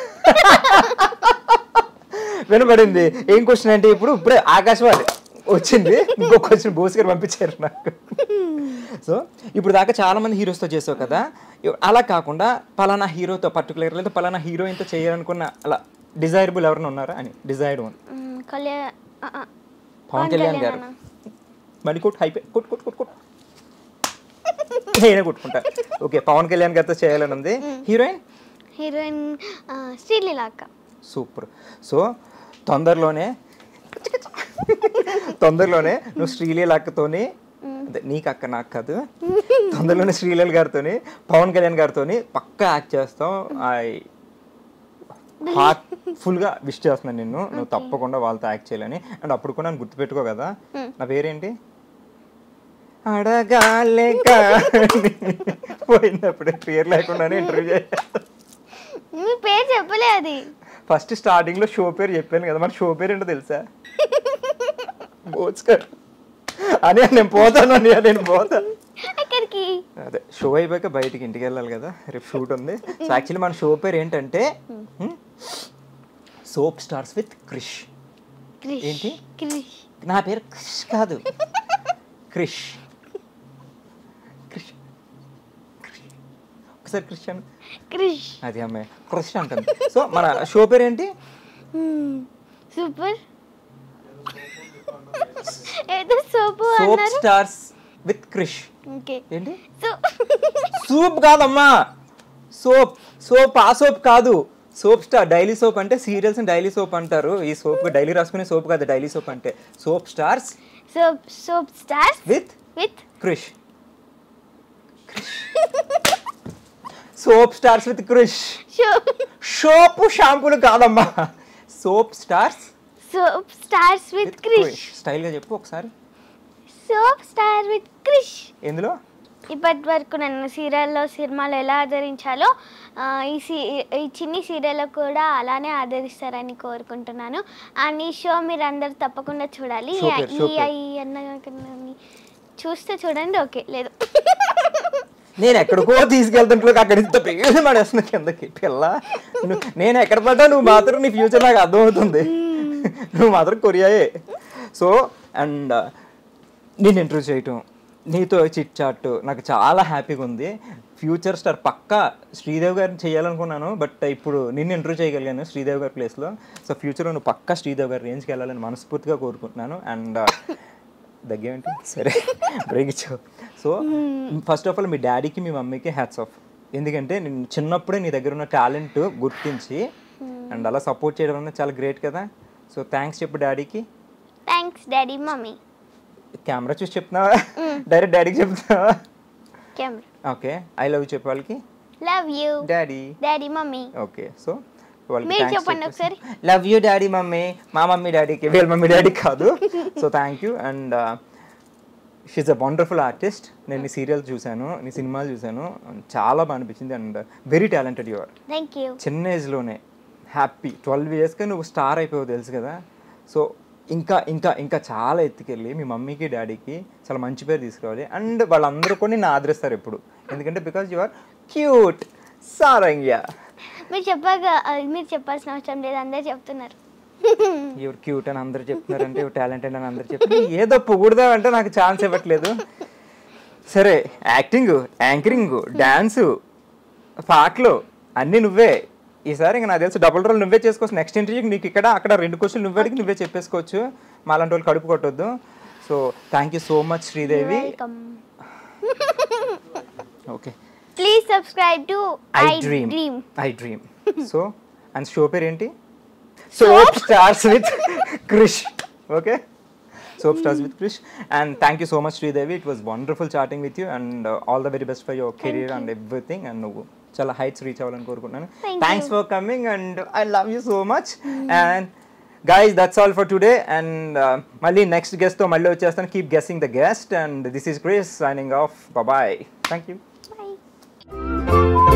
వినబడింది ఏం క్వశ్చన్ అంటే ఇప్పుడు ఇప్పుడే ఆకాశవాణి వచ్చింది ఇంకో క్వశ్చన్ బోస్ గారు పంపించారు నాకు సో ఇప్పుడు దాకా చాలా మంది హీరోస్తో చేసావు కదా ఇవ్- అలా కాకుండా పలానా హీరోతో పర్టికులర్ లేదా పలానా హీరోయిన్తో చేయాలనుకున్న అలా డిజైరబుల్ ఎవరైనా ఉన్నారా అని డిజైర్డ్ వన్ మ్మ్, కళ్యాణ్ ఆ, ఆ. పవన్ కళ్యాణ్ గారు అన్న. మళ్ళీ కొట్టు హైపే కొట్టు కొట్టు కొట్టు కొట్టు నేనే కొట్టుకుంటా ఓకే పవన్ కళ్యాణ్ గారితో చేయాలని ఉంది హీరోయిన్ హీరోయిన్ ఆ, శ్రీలీలాక్క సూపర్ సో తొందరలోనే తొందరలోనే నువ్వు శ్రీలీలక్కతోని అదే నీకు అక్క నాకు కాదు తొందరలోనే శ్రీలీల గారితో పవన్ కళ్యాణ్ గారితో పక్కా యాక్ట్ చేస్తాం ఐ హార్ట్ఫుల్గా విష్ చేస్తున్నాను నిన్ను నువ్వు తప్పకుండా వాళ్ళతో యాక్ట్ చేయాలని అండ్ అప్పుడు కూడా నన్ను గుర్తుపెట్టుకో కదా నా పేరేంటి అడగాలే కానీ పోయినప్పుడే పేరు లేకుండానే ఇంటర్వ్యూ చేయాలి మీ పేరు చెప్పలే అది ఫస్ట్ స్టార్టింగ్ లో షో పేరు చెప్పాను కదా మన షో పేరు ఏంటో తెలుసా బోచ్కర్ అని నేను పోతాను అని నేను పోతాను ఎక్కడికి అదే షో అయిపోయాక బయటికి ఇంటికి వెళ్ళాలి కదా రేపు షూట్ ఉంది సో యాక్చువల్లీ మన షో పేరు ఏంటంటే soap stars with Krish Krish ఏంటి? క్రిష్ నా పేరు క్రిష్ కాదు క్రిష్ క్రిష్ క్రిష్. ఒకసారి క్రిష్ అను క్రిష్ అది అమ్మాయి క్రిష్ అంటుంది సో మన షో పేరు ఏంటి సూపర్ ఏదో సోపు సోప్ అన్నారు స్టార్స్ విత్ క్రిష్ ఓకే ఏంటి సో సూప్ కాదమ్మా సోప్ సోప్ ఆ సోప్ కాదు సోప్ స్టార్ డైలీ సోప్ అంటే సీరియల్స్ డైలీ సోప్ అంటారు ఈ సోప్ డైలీ రాసుకునే సోప్ కాదు డైలీ సోప్ అంటే soap stars soap soap stars with with Krish soap stars with Krish show షోపు షాంపూలు కాదమ్మా soap stars soap stars with with Krish Krish స్టైల్గా చెప్పు ఒకసారి సోప్ స్టార్ విత్ క్రిష్ ఎందులో ఇప్పటి వరకు నన్ను సీరియల్లో సినిమాలో ఎలా ఆదరించాలో ఆ, ఈ సీ ఈ చిన్ని సీరియల్లో కూడా అలానే ఆదరిస్తారని కోరుకుంటున్నాను అండ్ ఈ షో మీరు అందరు తప్పకుండా చూడాలి Show పేరు, show ఈ పేరు. ఈ అన్న కన్నా చూస్తే చూడండి ఓకే లేదు నేను ఎక్కడికో తీసుకెళ్తుంటే అక్కడ ఇంత పేరు పడేస్తున్నా కిందకి పిల్ల నువ్వు- నేను ఎక్కడ పడ్డా నువ్వు మాత్రం నీ ఫ్యూచర్ నాకు అర్థమవుతుంది నువ్వు మాత్రం కొరియాయే సో అండ్ నేను ఇంటర్వ్యూ చేయటం నీతో చిట్ చాట్ నాకు చాలా హ్యాపీగా ఉంది ఫ్యూచర్ స్టార్ పక్కా శ్రీదేవ్ గారిని చేయాలనుకున్నాను బట్ ఇప్పుడు నిన్ను ఇంటర్వ్యూ చేయగలిగాను శ్రీదేవ్ గారి ప్లేస్లో సో ఫ్యూచర్లో నువ్వు పక్కా శ్రీదేవ్ గారి రేంజ్కి వెళ్ళాలని మనస్ఫూర్తిగా కోరుకుంటున్నాను అండ్ దగ్గేంటి సరే బ్రేక్ ఇచ్చావు సో ఫస్ట్ ఆఫ్ ఆల్ మీ డాడీకి మీ మమ్మీకి హ్యాట్స్ ఆఫ్ ఎందుకంటే నేను చిన్నప్పుడే నీ దగ్గర ఉన్న టాలెంట్ గుర్తించి అండ్ అలా సపోర్ట్ చేయడం అనేది చాలా గ్రేట్ కదా సో థ్యాంక్స్ చెప్పు డాడీకి థ్యాంక్స్ డాడీ మమ్మీ కెమెరా చూసి చెప్తున్నావా డైరెక్ట్ డాడీకి చెప్తున్నావా కెమెరా ఓకే ఐ లవ్ చెప్పు వాళ్ళకి love you daddy daddy mummy okay so వాళ్ళకి మీరు చెప్పండి ఒకసారి. లవ్ యూ డాడీ మమ్మీ మా మమ్మీ డాడీకి వీళ్ళ మమ్మీ డాడీ కాదు so thank you and she uh wonderful artist నేను నీ సీరియల్ చూశాను నీ సినిమాలు చూశాను చాలా బాగా అనిపించింది and very talented you are thank you చిన్న ఏజ్లోనే హ్యాపీ ట్వెల్వ్ ఇయర్స్కి నువ్వు స్టార్ అయిపోయావు తెలుసు కదా సో ఇంకా ఇంకా ఇంకా చాలా ఎత్తుకెళ్ళి మీ మమ్మీకి డాడీకి చాలా మంచి పేరు తీసుకురావాలి అండ్ వాళ్ళందరూ కూడా నిన్ను ఆదరిస్తారు ఎప్పుడు ఎందుకంటే బికాజ్ యు ఆర్ క్యూట్ సారంగ్య మీరు చెప్పాక ఆ, మీరు చెప్పాల్సిన అవసరం లేదు అందరు చెప్తున్నారు ఎవరు క్యూట్ అని అందరు చెప్తున్నారంటే ఎవరు టాలెంటెడ్ అని అందరు చెప్తున్నారు ఏదో పొగుడుదా అంటే నాకు ఛాన్స్ ఇవ్వట్లేదు సరే యాక్టింగ్ యాంకరింగ్ డ్యాన్సు పాటలు అన్నీ నువ్వే ఈసారి ఇంకా నాకు తెలుసు డబుల్ రోల్ నువ్వే చేసుకోవచ్చు నెక్స్ట్ ఇంటర్వ్యూకి నీకు ఇక్కడ అక్కడ రెండు క్వశ్చన్ నువ్వే అడిగి నువ్వే చెప్పేసుకోవచ్చు మాలాంటి వాళ్ళు కడుపు కొట్టొద్దు so thank you so much Sridevi welcome okay please subscribe to I I dream dream I dream so and show పేరు ఏంటి soap stars with Krish okay soap stars with Krish and thank you so much Sridevi it was wonderful chatting with you and all the very best for your career and everything and నువ్వు చాలా heights reach అవ్వాలని కోరుకుంటున్నాను Thank thanks for coming and I love you so much and guys that's all for today and మళ్ళీ next గెస్ట్తో మళ్ళీ వచ్చేస్తాను keep guessing the guest and this is Krish signing off bye thank you by